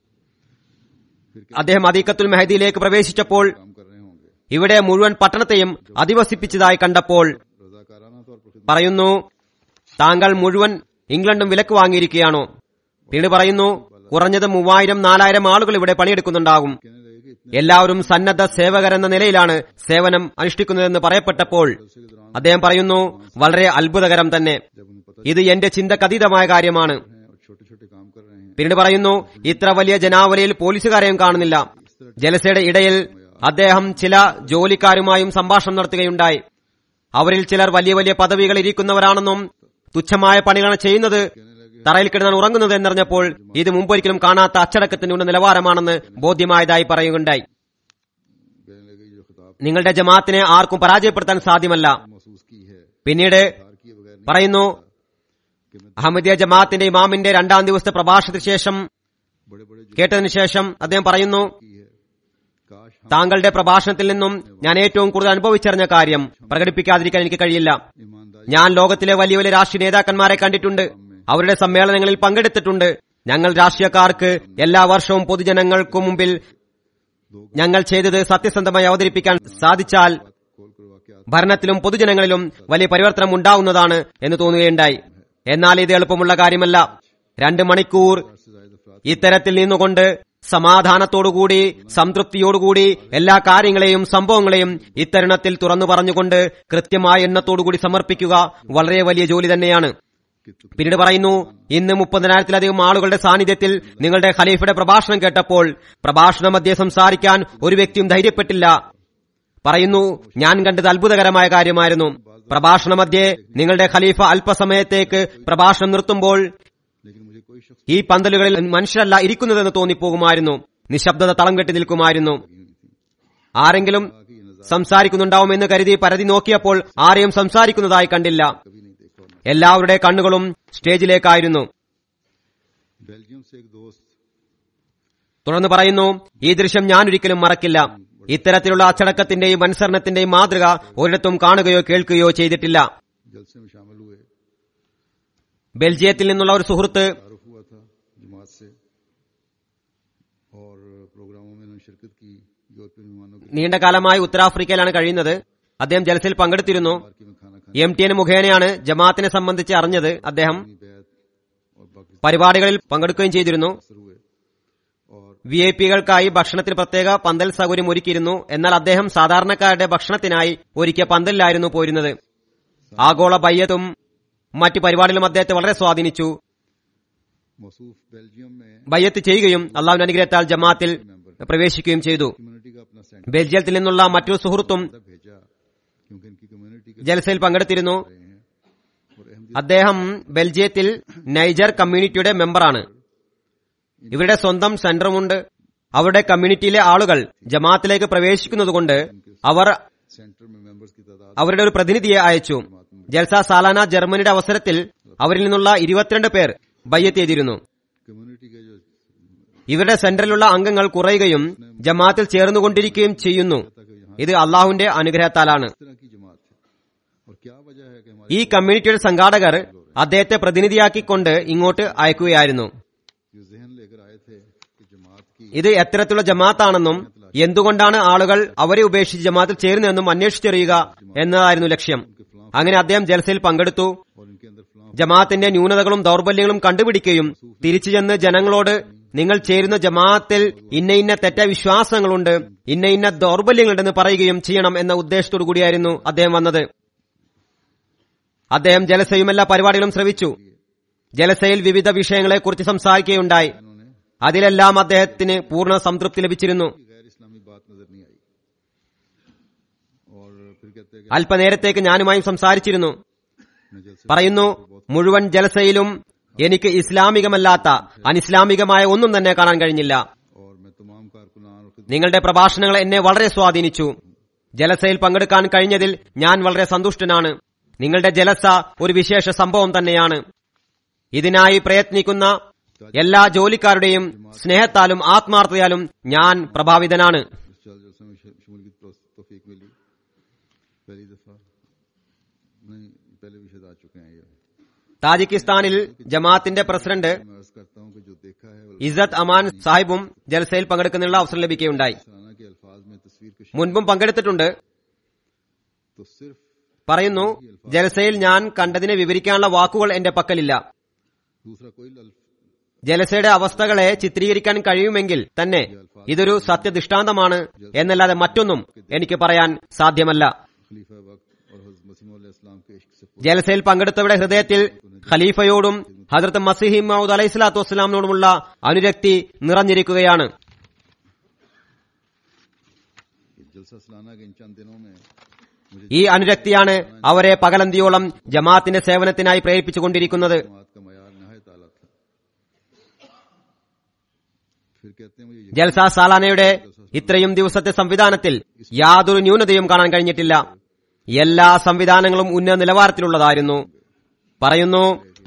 है
അദ്ദേഹം അദീക്കത്തുൽ മെഹദിയിലേക്ക് പ്രവേശിച്ചപ്പോൾ
काम कर रहे होंगे
ഇവിടെ മുഴുവൻ പട്ടണത്തെയും അധിവസിപ്പിച്ചതായി കണ്ടപ്പോൾ
रजाकाराना तौर पर खिदमत
പറയുന്നു താങ്കൾ മുഴുവൻ ഇംഗ്ലണ്ടും വിലക്ക് വാങ്ങിയിരിക്കുകയാണോ പിന്നീട് പറയുന്നു കുറഞ്ഞത് മൂവായിരം നാലായിരം ആളുകൾ ഇവിടെ പണിയെടുക്കുന്നുണ്ടാകും
कहने लगे कि इतने
എല്ലാവരും സന്നദ്ധ സേവകരെന്ന നിലയിലാണ് സേവനം അനുഷ്ഠിക്കുന്നതെന്ന് പറയപ്പെട്ടപ്പോൾ അദ്ദേഹം പറയുന്നു വളരെ അത്ഭുതകരം തന്നെ
जब उन्हें पता
ഇത് എന്റെ ചിന്തക്കതീതമായ കാര്യമാണ്
है और छोटे छोटे काम कर रहे हैं
പിന്നീട് പറയുന്നു ഇത്ര വലിയ ജനാവലിയിൽ പോലീസുകാരെയും കാണുന്നില്ല ജലസയുടെ ഇടയിൽ അദ്ദേഹം ചില ജോലിക്കാരുമായും സംഭാഷണം നടത്തുകയുണ്ടായി അവരിൽ ചിലർ വലിയ വലിയ പദവികൾ ഇരിക്കുന്നവരാണെന്നും തുച്ഛമായ പണികളാണ് ചെയ്യുന്നത് തറയിൽ കിടന്നാണ് ഉറങ്ങുന്നത് എന്നറിഞ്ഞപ്പോൾ ഇത് മുമ്പൊരിക്കലും കാണാത്ത അച്ചടക്കത്തിന്റെ ഉന്ന നിലവാരമാണെന്ന് ബോധ്യമായതായി പറയുകയുണ്ടായി
कहने लगे ये जो खिताब
നിങ്ങളുടെ ജമാഅത്തിനെ ആർക്കും പരാജയപ്പെടുത്താൻ സാധ്യമല്ല
महसूस की है
പിന്നീട്
हार किए बगैर नहीं
പറയുന്നു
कि मैं
അഹമ്മദിയ ജമാഅത്തിന്റെ ഇമാമിന്റെ രണ്ടാം ദിവസത്തെ പ്രഭാഷണത്തിന് ശേഷം
बड़े बड़े जो
കേട്ടതിനു ശേഷം അദ്ദേഹം പറയുന്നു
की है काश हम
താങ്കളുടെ പ്രഭാഷണത്തിൽ നിന്നും ഞാൻ ഏറ്റവും കൂടുതൽ അനുഭവിച്ചറിഞ്ഞ കാര്യം പ്രകടിപ്പിക്കാതിരിക്കാൻ എനിക്ക് കഴിയില്ല
ईमानदारी
ഞാൻ ലോകത്തിലെ വലിയ വലിയ രാഷ്ട്രീയ നേതാക്കന്മാരെ കണ്ടിട്ടുണ്ട് അവരുടെ സമ്മേളനങ്ങളിൽ പങ്കെടുത്തിട്ടുണ്ട് ഞങ്ങൾ രാഷ്ട്രീയക്കാർക്ക് എല്ലാ വർഷവും പൊതുജനങ്ങൾക്കു മുമ്പിൽ ഞങ്ങൾ ചെയ്തത് സത്യസന്ധമായി അവതരിപ്പിക്കാൻ സാധിച്ചാൽ
खोल कर वाकया
ഭരണത്തിലും പൊതുജനങ്ങളിലും വലിയ പരിവർത്തനം ഉണ്ടാവുന്നതാണ് എന്ന് തോന്നുകയുണ്ടായി എന്നാൽ ഇത് എളുപ്പമുള്ള കാര്യമല്ല രണ്ട് മണിക്കൂർ
से जायद अफराद
ഇത്തരത്തിൽ നിന്നുകൊണ്ട് സമാധാനത്തോടുകൂടി സംതൃപ്തിയോടുകൂടി എല്ലാ കാര്യങ്ങളെയും സംഭവങ്ങളെയും ഇത്തരുണത്തിൽ തുറന്നു പറഞ്ഞുകൊണ്ട് കൃത്യമായ എണ്ണത്തോടുകൂടി സമർപ്പിക്കുക വളരെ വലിയ ജോലി തന്നെയാണ് പിന്നീട് പറയുന്നു ഇന്ന് മുപ്പതിനായിരത്തിലധികം ആളുകളുടെ സാന്നിധ്യത്തിൽ നിങ്ങളുടെ ഖലീഫയുടെ പ്രഭാഷണം കേട്ടപ്പോൾ പ്രഭാഷണ മധ്യേ സംസാരിക്കാൻ ഒരു വ്യക്തിയും ധൈര്യപ്പെട്ടില്ല പറയുന്നു ഞാൻ കണ്ടത് അത്ഭുതകരമായ കാര്യമായിരുന്നു പ്രഭാഷണ മധ്യേ നിങ്ങളുടെ ഖലീഫ അല്പസമയത്തേക്ക് പ്രഭാഷണം നിർത്തുമ്പോൾ
लेकिन मुझे कोई शख्स
ഈ പന്തലുകളിൽ മനുഷ്യരല്ല ഇരിക്കുന്നതെന്ന് തോന്നിപ്പോകുമായിരുന്നു നിശബ്ദത തളം കെട്ടി നിൽക്കുമായിരുന്നു ആരെങ്കിലും സംസാരിക്കുന്നുണ്ടാവുമെന്ന് കരുതി പരതി നോക്കിയപ്പോൾ ആരെയും സംസാരിക്കുന്നതായി കണ്ടില്ല
कभी नहीं देखा और ना
എല്ലാവരുടെ കണ്ണുകളും സ്റ്റേജിലേക്കായിരുന്നു
बेल्जियम से एक दोस्त
തുടർന്ന് പറയുന്നു ഈ ദൃശ്യം ഞാൻ ഒരിക്കലും മറക്കില്ല ഇത്തരത്തിലുള്ള അച്ചടക്കത്തിന്റെയും അനുസരണത്തിന്റെയും മാതൃക ഒരിടത്തും കാണുകയോ കേൾക്കുകയോ ചെയ്തിട്ടില്ല
जलसे में शामिल हुए
ബെൽജിയത്തിൽ നിന്നുള്ള ഒരു സുഹൃത്ത്
तारुफ हुआ था जमात से
നീണ്ട കാലമായി ഉത്തരാഫ്രിക്കയിലാണ് കഴിയുന്നത് അദ്ദേഹം ജലസയിൽ പങ്കെടുത്തിരുന്നു
पार्की में खाना
എം ടി എൻ മുഖേനയാണ് ജമാഅത്തിനെ സംബന്ധിച്ച് അറിഞ്ഞത് അദ്ദേഹം
खाने बैत और बाकी
പരിപാടികളിൽ പങ്കെടുക്കുകയും ചെയ്തിരുന്നു
असर हुए और
വി ഐ പികൾക്കായി ഭക്ഷണത്തിന് പ്രത്യേക പന്തൽ സൗകര്യം ഒരുക്കിയിരുന്നു എന്നാൽ അദ്ദേഹം സാധാരണക്കാരുടെ ഭക്ഷണത്തിനായി ഒരുക്കിയ പന്തലിലായിരുന്നു പോയിരുന്നത് ആഗോള ബയ്യത്തും മറ്റു പരിപാടികളും അദ്ദേഹത്തെ വളരെ സ്വാധീനിച്ചു
मसूफ बेल्जियम में
ബയ്യത്ത് ചെയ്യുകയും അള്ളാഹുവിന്റെ അനുഗ്രഹത്താൽ ജമാഅത്തിൽ പ്രവേശിക്കുകയും ചെയ്തു
कम्युनिटी का अपना सेंटर
ബെൽജിയത്തിൽ നിന്നുള്ള മറ്റൊരു സുഹൃത്തും
भेजा क्योंकि इनकी कम्युनिटी के
ജലസയിൽ പങ്കെടുത്തിരുന്നു
रहे हैं और अहमदी
അദ്ദേഹം ബെൽജിയത്തിൽ നൈജർ കമ്മ്യൂണിറ്റിയുടെ മെമ്പറാണ് ഇവരുടെ സ്വന്തം സെന്ററുമുണ്ട് അവരുടെ കമ്മ്യൂണിറ്റിയിലെ ആളുകൾ ജമാഅത്തിലേക്ക് പ്രവേശിക്കുന്നതുകൊണ്ട് അവർ
सेंटर में मेंबर्स की तादाद
അവരുടെ ഒരു പ്രതിനിധിയെ അയച്ചു ജൽസ സാലാന ജർമ്മനിയുടെ അവസരത്തിൽ അവരിൽ നിന്നുള്ള ഇരുപത്തിരണ്ട് പേർ ബയ്യത്ത് ചെയ്തിരുന്നു
कम्युनिटी के जो
ഇവരുടെ സെന്ററിലുള്ള അംഗങ്ങൾ കുറയുകയും ജമാഅത്തിൽ ചേർന്നുകൊണ്ടിരിക്കുകയും ചെയ്യുന്നു ഇത് അള്ളാഹുവിന്റെ അനുഗ്രഹത്താലാണ്
इस तरह की जमात है और क्या वजह है कि हमारे
ഈ കമ്മ്യൂണിറ്റിയുടെ സംഘാടകർ അദ്ദേഹത്തെ പ്രതിനിധിയാക്കിക്കൊണ്ട് ഇങ്ങോട്ട് അയക്കുകയായിരുന്നു
जो जहन लेकर आए थे कि जमात की
ഇത് എത്തരത്തിലുള്ള ജമാഅത്താണെന്നും എന്തുകൊണ്ടാണ് ആളുകൾ അവരെ ഉപേക്ഷിച്ച് ജമാഅത്തിൽ ചേരുന്നതെന്നും അന്വേഷിച്ചറിയുക എന്നതായിരുന്നു ലക്ഷ്യം അങ്ങനെ അദ്ദേഹം ജലസയിൽ പങ്കെടുത്തു
और इनके अंदर फलां
ജമാഅത്തിന്റെ ന്യൂനതകളും ദൗർബല്യങ്ങളും കണ്ടുപിടിക്കുകയും തിരിച്ചു ചെന്ന് ജനങ്ങളോട് നിങ്ങൾ ചേരുന്ന ജമാഅത്തിൽ ഇന്ന ഇന്ന തെറ്റ വിശ്വാസങ്ങളുണ്ട് ഇന്ന ഇന്ന ദൗർബല്യങ്ങളുണ്ടെന്ന് പറയുകയും ചെയ്യണം എന്ന ഉദ്ദേശത്തോടു കൂടിയായിരുന്നു അദ്ദേഹം വന്നത് അദ്ദേഹം ജലസയും എല്ലാ പരിപാടികളും ശ്രവിച്ചു ജലസയിൽ വിവിധ വിഷയങ്ങളെക്കുറിച്ച് സംസാരിക്കുകയുണ്ടായി
उन्होंने
അതിലെല്ലാം അദ്ദേഹത്തിന് പൂർണ്ണ സംതൃപ്തി ലഭിച്ചിരുന്നു
की गैर इस्लामी बात नजर नहीं आई और फिर कहते हैं
അല്പനേരത്തേക്ക് ഞാനുമായും സംസാരിച്ചിരുന്നു
कि जलसे
പറയുന്നു മുഴുവൻ ജലസയിലും എനിക്ക് ഇസ്ലാമികമല്ലാത്ത അനിസ്ലാമികമായ ഒന്നും തന്നെ കാണാൻ കഴിഞ്ഞില്ല
और मैं तमाम कारकुनान और खिदमत
നിങ്ങളുടെ പ്രഭാഷണങ്ങൾ എന്നെ വളരെ സ്വാധീനിച്ചു ജലസയിൽ പങ്കെടുക്കാൻ കഴിഞ്ഞതിൽ ഞാൻ വളരെ സന്തുഷ്ടനാണ് നിങ്ങളുടെ ജലസ ഒരു വിശേഷ സംഭവം തന്നെയാണ് ഇതിനായി പ്രയത്നിക്കുന്ന എല്ലാ ജോലിക്കാരുടെയും സ്നേഹത്താലും ആത്മാർത്ഥതയാലും ഞാൻ പ്രഭാവിതനാണ്
इस चल जलसे में शमूल की तौफीक मिली पहली दफा नहीं पहले भी शायद आ चुके हैं ये
താജിക്കിസ്ഥാനിൽ ജമാഅത്തിന്റെ പ്രസിഡന്റ്
मैं अर्ज करता हूँ कि जो देखा है वो
ഇസത്ത് അമാൻ സാഹിബും ജലസയിൽ പങ്കെടുക്കുന്നതിനുള്ള അവസരം ലഭിക്കുകയുണ്ടായി
सराना के अल्फाज में तस्वीर कशी
മുൻപും പങ്കെടുത്തിട്ടുണ്ട്
तो सिर्फ
പറയുന്നു ജലസയിൽ ഞാൻ കണ്ടതിനെ വിവരിക്കാനുള്ള വാക്കുകൾ എന്റെ പക്കലില്ല
दूसरा कोई अल्फ
ജലസയുടെ അവസ്ഥകളെ ചിത്രീകരിക്കാൻ കഴിയുമെങ്കിൽ തന്നെ ഇതൊരു സത്യദൃഷ്ടാന്തമാണ് എന്നല്ലാതെ മറ്റൊന്നും എനിക്ക് പറയാൻ സാധ്യമല്ല
खलीफा वक्त और हजरत मसीम इस्लाम के इश्क से
ജലസയിൽ पങ്കെടുത്തവരുടെ ഹൃദയത്തിൽ ഖലീഫയോടും ഹജറത്ത് മസിഹി മൗദ് അലൈഹി സ്വലാത്തു വസ്സലാമിനോടുമുള്ള അനുരക്തി നിറഞ്ഞിരിക്കുകയാണ്
जलसा सलाना के इन चंद दिनों में मुझे
ഈ അനുരക്തിയാണ് അവരെ പകലന്തിയോളം ജമാഅത്തിന്റെ സേവനത്തിനായി പ്രേരിപ്പിച്ചുകൊണ്ടിരിക്കുന്നത്
जमात का मैार नहायत आला था फिर कहते हैं मुझे यकीन
ജൽസ സാലാനയുടെ ഇത്രയും ദിവസത്തെ സംവിധാനത്തിൽ യാതൊരു ന്യൂനതയും കാണാൻ കഴിഞ്ഞിട്ടില്ല എല്ലാ സംവിധാനങ്ങളും ഉന്നത നിലവാരത്തിലുള്ളതായിരുന്നു പറയുന്നു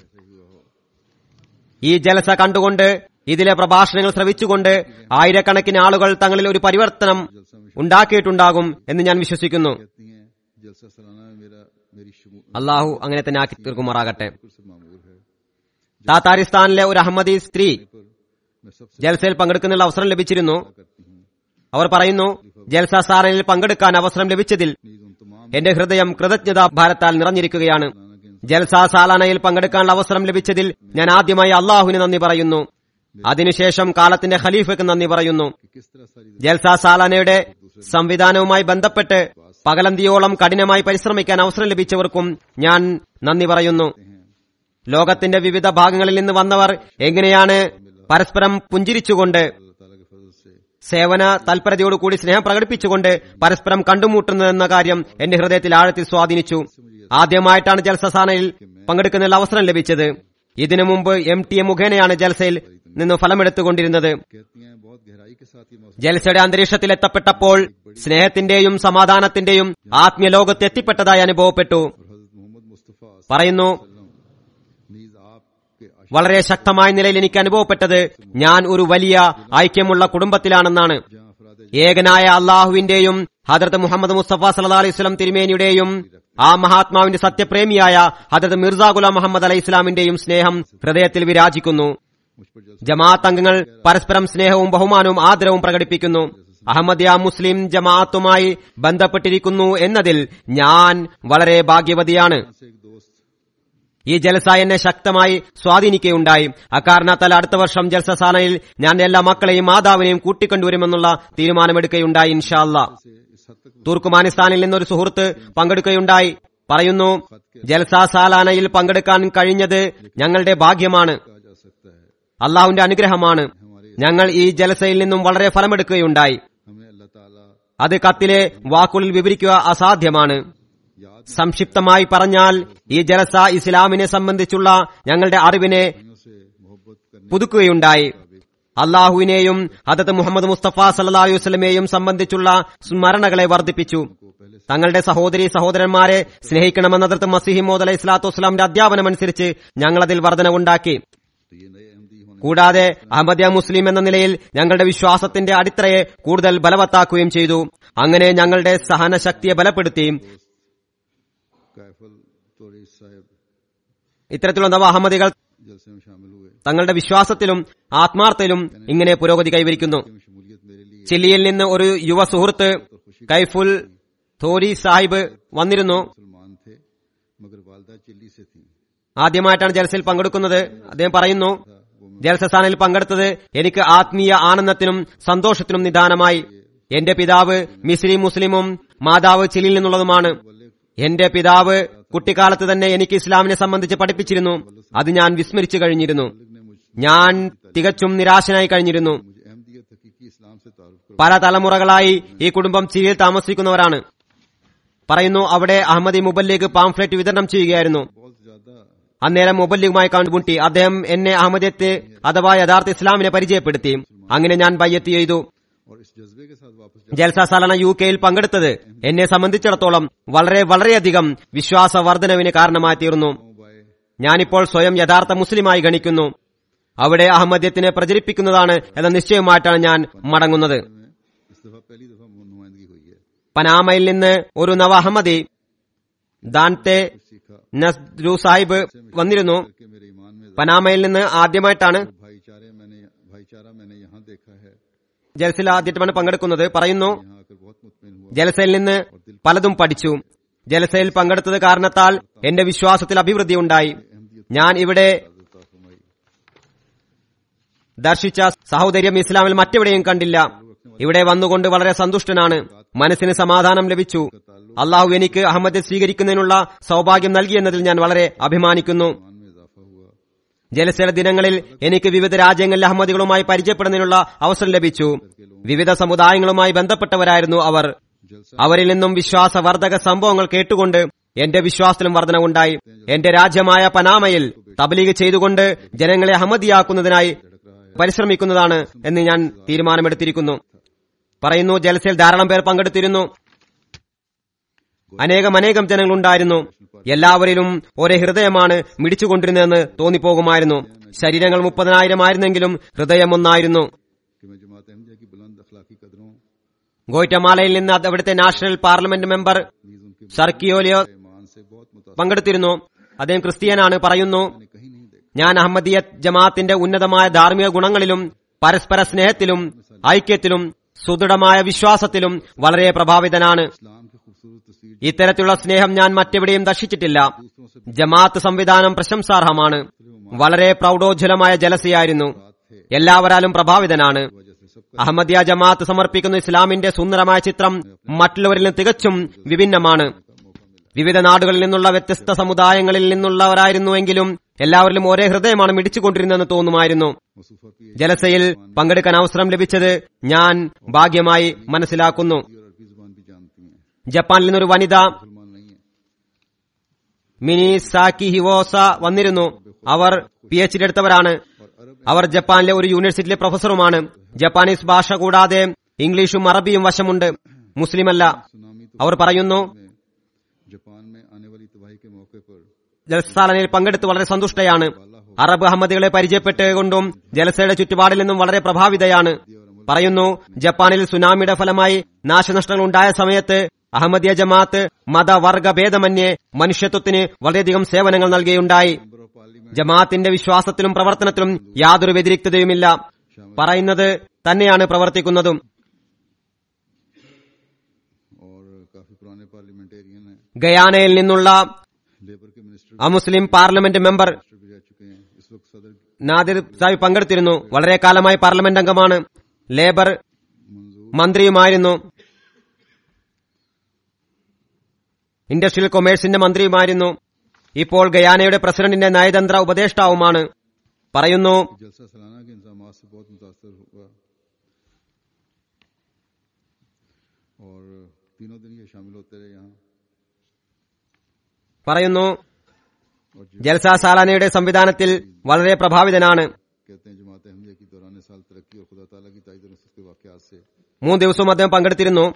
ഈ ജലസ കണ്ടുകൊണ്ട് ഇതിലെ പ്രഭാഷണങ്ങൾ ശ്രവിച്ചുകൊണ്ട് ആയിരക്കണക്കിന് ആളുകൾ തങ്ങളിൽ ഒരു പരിവർത്തനം ഉണ്ടാക്കിയിട്ടുണ്ടാകും എന്ന് ഞാൻ വിശ്വസിക്കുന്നു
कहती हैं जलसा सलाना में मेरा मेरी शमूल
അള്ളാഹു അങ്ങനെ തന്നെ ആക്കി തീർക്കുമാറാകട്ടെ
से मामूर है
താത്താരിസ്ഥാനിലെ ഒരു അഹമ്മദി സ്ത്രീ
पर मैं सबसे
ജൽസയിൽ പങ്കെടുക്കുന്നതിനുള്ള അവസരം ലഭിച്ചിരുന്നു
करती हूँ
അവർ പറയുന്നു ജൽസ സാറനിൽ പങ്കെടുക്കാൻ അവസരം ലഭിച്ചതിൽ
प्लीज उन तमाम
എന്റെ ഹൃദയം കൃതജ്ഞതാ ഭാരത്താൽ നിറഞ്ഞിരിക്കുകയാണ് ജൽസ സാലാനയിൽ പങ്കെടുക്കാനുള്ള അവസരം ലഭിച്ചതിൽ ഞാൻ ആദ്യമായി അള്ളാഹുവിന് നന്ദി പറയുന്നു അതിനുശേഷം കാലത്തിന്റെ ഖലീഫയ്ക്ക് നന്ദി പറയുന്നു
कि किस तरह सारी
ജൽസ സാലാനയുടെ സംവിധാനവുമായി ബന്ധപ്പെട്ട് പകലന്തിയോളം കഠിനമായി പരിശ്രമിക്കാൻ അവസരം ലഭിച്ചവർക്കും ഞാൻ നന്ദി പറയുന്നു ലോകത്തിന്റെ വിവിധ ഭാഗങ്ങളിൽ നിന്ന് വന്നവർ എങ്ങനെയാണ് പരസ്പരം പുഞ്ചിരിച്ചുകൊണ്ട്
अल्लाह ताला के फजल से
സേവന തൽപരതയോടുകൂടി സ്നേഹം പ്രകടിപ്പിച്ചുകൊണ്ട് പരസ്പരം കണ്ടുമുട്ടുന്നതെന്ന കാര്യം എന്റെ ഹൃദയത്തിൽ ആഴത്തിൽ സ്വാധീനിച്ചു ആദ്യമായിട്ടാണ് ജൽസസാനയിൽ പങ്കെടുക്കുന്നതിൽ അവസരം ലഭിച്ചത് ഇതിനു മുമ്പ് എം ടി എ മുഖേനയാണ് ജൽസയിൽ നിന്ന് ഫലമെടുത്തുകൊണ്ടിരുന്നത്
कहती हैं बहुत गहराई के साथ ये मौसम
ജൽസയുടെ अന്തരീക്ഷത്തിൽ എത്തപ്പെട്ടപ്പോൾ സ്നേഹത്തിന്റെയും സമാധാനത്തിന്റെയും ആത്മീയ ലോകത്ത് എത്തിപ്പെട്ടതായി അനുഭവപ്പെട്ടു
और हजरत मोहम्मद मुस्तफ़ा
പറയുന്നു
नीज आपके अश-
വളരെ ശക്തമായ നിലയിൽ എനിക്ക് അനുഭവപ്പെട്ടത് ഞാൻ ഒരു വലിയ ഐക്യമുള്ള കുടുംബത്തിലാണെന്നാണ്
जहाँ अफराद
ഏകനായ അള്ളാഹുവിന്റെയും ഹജറത്ത് മുഹമ്മദ് മുസ്തഫ സല്ലാ അലൈഹി സ്വലം തിരുമേനിയുടെയും ആ മഹാത്മാവിന്റെ സത്യപ്രേമിയായ ഹജറത്ത് മിർസ ഗുലാം മുഹമ്മദ് അലൈഹി ഇസ്ലാമിന്റെയും സ്നേഹം ഹൃദയത്തിൽ വിരാജിക്കുന്നു
मुझ पर जलसा
ജമാഅത്ത് അംഗങ്ങൾ പരസ്പരം സ്നേഹവും ബഹുമാനവും ആദരവും പ്രകടിപ്പിക്കുന്നു അഹമ്മദിയ മുസ്ലിം ജമാഅത്തുമായി ബന്ധപ്പെട്ടിരിക്കുന്നു എന്നതിൽ ഞാൻ വളരെ ഭാഗ്യവതിയാണ്
से एक दोस्त
ഈ ജലസ എന്നെ ശക്തമായി സ്വാധീനിക്കുകയുണ്ടായി അക്കാരണത്താൽ അടുത്ത വർഷം ജലസസാലയിൽ ഞാൻ എല്ലാ മക്കളെയും മാതാവിനെയും കൂട്ടിക്കൊണ്ടുവരുമെന്നുള്ള തീരുമാനമെടുക്കുകയുണ്ടായി ഇൻഷാല്ല
से इस हद तक
തുർക്കുമാനിസ്ഥാനിൽ നിന്നൊരു സുഹൃത്ത് പങ്കെടുക്കുകയുണ്ടായി പറയുന്നു ജൽസ സാലാനയിൽ പങ്കെടുക്കാൻ കഴിഞ്ഞത് ഞങ്ങളുടെ ഭാഗ്യമാണ്
कहा जा सकता है
അള്ളാഹുവിന്റെ അനുഗ്രഹമാണ് ഞങ്ങൾ ഈ ജലസയിൽ നിന്നും വളരെ ഫലമെടുക്കുകയുണ്ടായി
हमें अल्लाह ताला
അത് കത്തിലെ വാക്കുകളിൽ വിവരിക്കുക അസാധ്യമാണ്
याद
സംക്ഷിപ്തമായി പറഞ്ഞാൽ ഈ ജലസ ഇസ്ലാമിനെ സംബന്ധിച്ചുള്ള ഞങ്ങളുടെ അറിവിനെ
भाइयों से मोहब्बत करने
പുതുക്കുകയുണ്ടായി അള്ളാഹുവിനെയും അതത് മുഹമ്മദ് മുസ്തഫ സല്ലാഹു വസ്ലമയെയും സംബന്ധിച്ചുള്ള സ്മരണകളെ വർദ്ധിപ്പിച്ചു തങ്ങളുടെ സഹോദരി സഹോദരന്മാരെ സ്നേഹിക്കണമെന്നതിർത്ത് മസിഹിമോദ് അലൈഹി സ്വലാത്തു വസ്സലാമിന്റെ അധ്യാപനമനുസരിച്ച് ഞങ്ങളതിൽ വർധനവുണ്ടാക്കി
तो ये नए अहमदी होने
കൂടാതെ അഹമ്മദിയ മുസ്ലിം എന്ന നിലയിൽ ഞങ്ങളുടെ വിശ്വാസത്തിന്റെ അടിത്തറയെ കൂടുതൽ ബലവത്താക്കുകയും ചെയ്തു അങ്ങനെ ഞങ്ങളുടെ സഹനശക്തിയെ ബലപ്പെടുത്തി
कायफल तोरी साहब
ഇത്തരത്തിലുള്ള നവ അഹമ്മദികൾ
जलसे में शामिल हुए
തങ്ങളുടെ വിശ്വാസത്തിലും ആത്മാർത്ഥയിലും ഇങ്ങനെ പുരോഗതി കൈവരിക്കുന്നു
में शमूलियत मेरे लिए
ചില്ലിയിൽ നിന്ന് ഒരു യുവ സുഹൃത്ത് കൈഫുൽ തോരി സാഹിബ് വന്നിരുന്നു
मुसलमान थे मगर वालदा चिल्ली से थी
ആദ്യമായിട്ടാണ് ജലസയിൽ പങ്കെടുക്കുന്നത് അദ്ദേഹം പറയുന്നു ജലസസ്ഥാനിൽ പങ്കെടുത്തത് എനിക്ക് ആത്മീയ ആനന്ദത്തിനും സന്തോഷത്തിനും നിദാനമായി എന്റെ പിതാവ് മിസ്രി മുസ്ലിമും മാതാവ് ചിലിയിൽ നിന്നുള്ളതുമാണ് എന്റെ പിതാവ് കുട്ടിക്കാലത്ത് തന്നെ എനിക്ക് ഇസ്ലാമിനെ സംബന്ധിച്ച് പഠിപ്പിച്ചിരുന്നു അത് ഞാൻ വിസ്മരിച്ചു കഴിഞ്ഞിരുന്നു ഞാൻ തികച്ചും നിരാശനായി കഴിഞ്ഞിരുന്നു
मुझे अहमदियत हकीकी इस्लाम से तारुफ करो
പല തലമുറകളായി ഈ കുടുംബം ചിലിയിൽ താമസിക്കുന്നവരാണ് പറയുന്നു അവിടെ അഹമ്മദി മുബല്ലിഗ് പാംഫ്ലെറ്റ് വിതരണം ചെയ്യുകയായിരുന്നു
बहुत ज्यादा
അന്നേരം മുബല്ലിഗുമായി കണ്ടുമുട്ടി അദ്ദേഹം എന്നെ അഹമ്മദിയത്ത് അഥവാ യഥാർത്ഥ ഇസ്ലാമിനെ പരിചയപ്പെടുത്തി അങ്ങനെ ഞാൻ ബയ്യത്ത് ചെയ്തു
और इस जज्बे के साथ वापस जा
ജൽസ സലന യു കെയിൽ പങ്കെടുത്തത് എന്നെ സംബന്ധിച്ചിടത്തോളം വളരെ വളരെയധികം വിശ്വാസ വർധനവിന് കാരണമായി തീർന്നു
बाय
ഞാനിപ്പോൾ സ്വയം യഥാർത്ഥ മുസ്ലിമായി ഗണിക്കുന്നു അവിടെ അഹമ്മദ്യത്തിനെ പ്രചരിപ്പിക്കുന്നതാണ് എന്ന നിശ്ചയമായിട്ടാണ് ഞാൻ മടങ്ങുന്നത്
में इस दफा पहली दफा नुमाइंदगी हुई है
പനാമയിൽ നിന്ന് ഒരു നവ അഹമ്മദി ദാൻതെ
सीखा
നസ്രു സാഹിബ് വന്നിരുന്നു
कि मेरे ईमान में
പനാമയിൽ നിന്ന് ആദ്യമായിട്ടാണ്
भाईचारे मैंने भाईचारा मैंने यहाँ देखा है
ജലസയിൽ ആദ്യമായിട്ടാണ് പങ്കെടുക്കുന്നത് പറയുന്നു
यहाँ आकर बहुत मुतमिन हुआ
ജലസയിൽ നിന്ന് പലതും പഠിച്ചു ജലസയിൽ പങ്കെടുത്തത് കാരണത്താൽ എന്റെ വിശ്വാസത്തിൽ അഭിവൃദ്ധി ഉണ്ടായി ഞാൻ ഇവിടെ
अता फरमाई
ദർശിച്ച സഹോദര്യം ഇസ്ലാമിൽ മറ്റെവിടെയും കണ്ടില്ല ഇവിടെ വന്നുകൊണ്ട് വളരെ സന്തുഷ്ടനാണ് മനസ്സിന് സമാധാനം ലഭിച്ചു അള്ളാഹു എനിക്ക് അഹമ്മദ് സ്വീകരിക്കുന്നതിനുള്ള സൗഭാഗ്യം നൽകിയെന്നതിൽ ഞാൻ വളരെ അഭിമാനിക്കുന്നു
ईमान में इजाफा हुआ
ജലസേല ദിനങ്ങളിൽ എനിക്ക് വിവിധ രാജ്യങ്ങളിലെ അഹമ്മദികളുമായി പരിചയപ്പെടുന്നതിനുള്ള അവസരം ലഭിച്ചു വിവിധ സമുദായങ്ങളുമായി ബന്ധപ്പെട്ടവരായിരുന്നു അവർ അവരിൽ നിന്നും വിശ്വാസവർദ്ധക സംഭവങ്ങൾ കേട്ടുകൊണ്ട് എന്റെ വിശ്വാസത്തിലും വർധനവുണ്ടായി എന്റെ രാജ്യമായ പനാമയിൽ തബ്ലീഗ് ചെയ്തുകൊണ്ട് ജനങ്ങളെ അഹമ്മദിയാക്കുന്നതിനായി പരിശ്രമിക്കുന്നതാണ് എന്ന് ഞാൻ തീരുമാനമെടുത്തിരിക്കുന്നു പറയുന്നു ജലസയിൽ ധാരാളം പേർ പങ്കെടുത്തിരുന്നു അനേകം അനേകം ജനങ്ങളുണ്ടായിരുന്നു എല്ലാവരിലും ഒരേ ഹൃദയമാണ് മിടിച്ചുകൊണ്ടിരുന്നതെന്ന് തോന്നിപ്പോകുമായിരുന്നു ശരീരങ്ങൾ മുപ്പതിനായിരം ആയിരുന്നെങ്കിലും ഹൃദയം ഒന്നായിരുന്നു
कि मैं जमात अहमदिया की बुलंद अखलाकी कदरों
ഗോറ്റമാലയിൽ നിന്ന് അത് അവിടുത്തെ നാഷണൽ പാർലമെന്റ് മെമ്പർ
नीज उनके
സർക്കിയോലിയോ
ईमान से बहुत मुतासर
പങ്കെടുത്തിരുന്നു അദ്ദേഹം ക്രിസ്ത്യനാണ് പറയുന്നു
मैंने कहीं नहीं देखा
ഞാൻ അഹമ്മദിയ ജമാഅത്തിന്റെ ഉന്നതമായ ധാർമ്മിക ഗുണങ്ങളിലും പരസ്പര സ്നേഹത്തിലും ഐക്യത്തിലും സുദൃഢമായ വിശ്വാസത്തിലും വളരെ പ്രഭാവിതനാണ്
इस्लाम की खूबसूरत तस्वीर
ഇത്തരത്തിലുള്ള സ്നേഹം ഞാൻ മറ്റെവിടെയും ദർശിച്ചിട്ടില്ല ജമാഅത്ത് സംവിധാനം പ്രശംസാർഹമാണ് വളരെ പ്രൗഢോജ്വലമായ ജലസയായിരുന്നു എല്ലാവരാലും പ്രഭാവിതനാണ്
वजह से सब
അഹമ്മദിയ ജമാഅത്ത് സമർപ്പിക്കുന്ന ഇസ്ലാമിന്റെ സുന്ദരമായ ചിത്രം മറ്റുള്ളവരിൽ നിന്ന് തികച്ചും വിഭിന്നമാണ് വിവിധ നാടുകളിൽ നിന്നുള്ള വ്യത്യസ്ത സമുദായങ്ങളിൽ നിന്നുള്ളവരായിരുന്നുവെങ്കിലും എല്ലാവരിലും ഒരേ ഹൃദയമാണ് മിടിച്ചുകൊണ്ടിരുന്നതെന്ന് തോന്നുമായിരുന്നു
मसूफा की
ജലസയിൽ പങ്കെടുക്കാൻ അവസരം ലഭിച്ചത് ഞാൻ ഭാഗ്യമായി മനസ്സിലാക്കുന്നു
और अरबी जुबान भी जानती हैं
ജപ്പാനിൽ നിന്നൊരു വനിത
मुसलमान नहीं है
മിനി സാക്കി ഹിവോസ വന്നിരുന്നു അവർ പി എച്ച് ഡി എടുത്തവരാണ് അവർ ജപ്പാനിലെ ഒരു യൂണിവേഴ്സിറ്റിയിലെ പ്രൊഫസറുമാണ് ജപ്പാനീസ് ഭാഷ കൂടാതെ ഇംഗ്ലീഷും അറബിയും വശമുണ്ട് മുസ്ലിമല്ല
सुनामी तो
അവർ പറയുന്നു
में जापान में आने वाली तबाही के मौके पर
ജലസാലനയിൽ പങ്കെടുത്ത് വളരെ സന്തുഷ്ടയാണ് അറബ് അഹമ്മദികളെ പരിചയപ്പെട്ടുകൊണ്ടും ജലസയുടെ ചുറ്റുപാടിൽ നിന്നും വളരെ പ്രഭാവിതയാണ് പറയുന്നു ജപ്പാനിൽ സുനാമിയുടെ ഫലമായി നാശനഷ്ടങ്ങൾ ഉണ്ടായ സമയത്ത് അഹമ്മദിയ ജമാഅത്ത് മതവർഗ ഭേദമന്യേ മനുഷ്യത്വത്തിന് വളരെയധികം സേവനങ്ങൾ നൽകുകയുണ്ടായി ജമാഅത്തിന്റെ വിശ്വാസത്തിലും പ്രവർത്തനത്തിലും യാതൊരു വ്യതിരിക്തതയുമില്ല പറയുന്നത് തന്നെയാണ് പ്രവർത്തിക്കുന്നതും
काफी पुराने पार्लियामेंटेरियन हैं
ഗയാനയിൽ നിന്നുള്ള
लेबर के मिनिस्टर
അമുസ്ലിം പാർലമെന്റ് മെമ്പർ
मिनिस्टर भी रह चुके हैं इस वक्त सदर
നാദിർ സാഹിബ് പങ്കെടുത്തിരുന്നു വളരെ കാലമായി പാർലമെന്റ് അംഗമാണ് ലേബർ
मंजूर
മന്ത്രിയുമായിരുന്നു ഇൻഡസ്ട്രിയൽ കൊമേഴ്സിന്റെ മന്ത്രിയുമായിരുന്നു ഇപ്പോൾ ഗയാനയുടെ പ്രസിഡന്റിന്റെ നയതന്ത്ര ഉപദേഷ്ടാവുമാണ് പറയുന്നു
जलसा सालाना के इंतजाम से बहुत मुतासर हुआ और तीनों दिन ये शामिल होते रहे यहाँ
പറയുന്നു
और जो
ജൽസ സാലാനയുടെ സംവിധാനത്തിൽ വളരെ പ്രഭാവിതനാണ്
कहते हैं जमात अहमदिया की दौरान साल तरक्की और खुदा ताला की ताइद और नुसरत के वाकयात से
മൂന്ന് ദിവസവും അദ്ദേഹം പങ്കെടുത്തിരുന്നു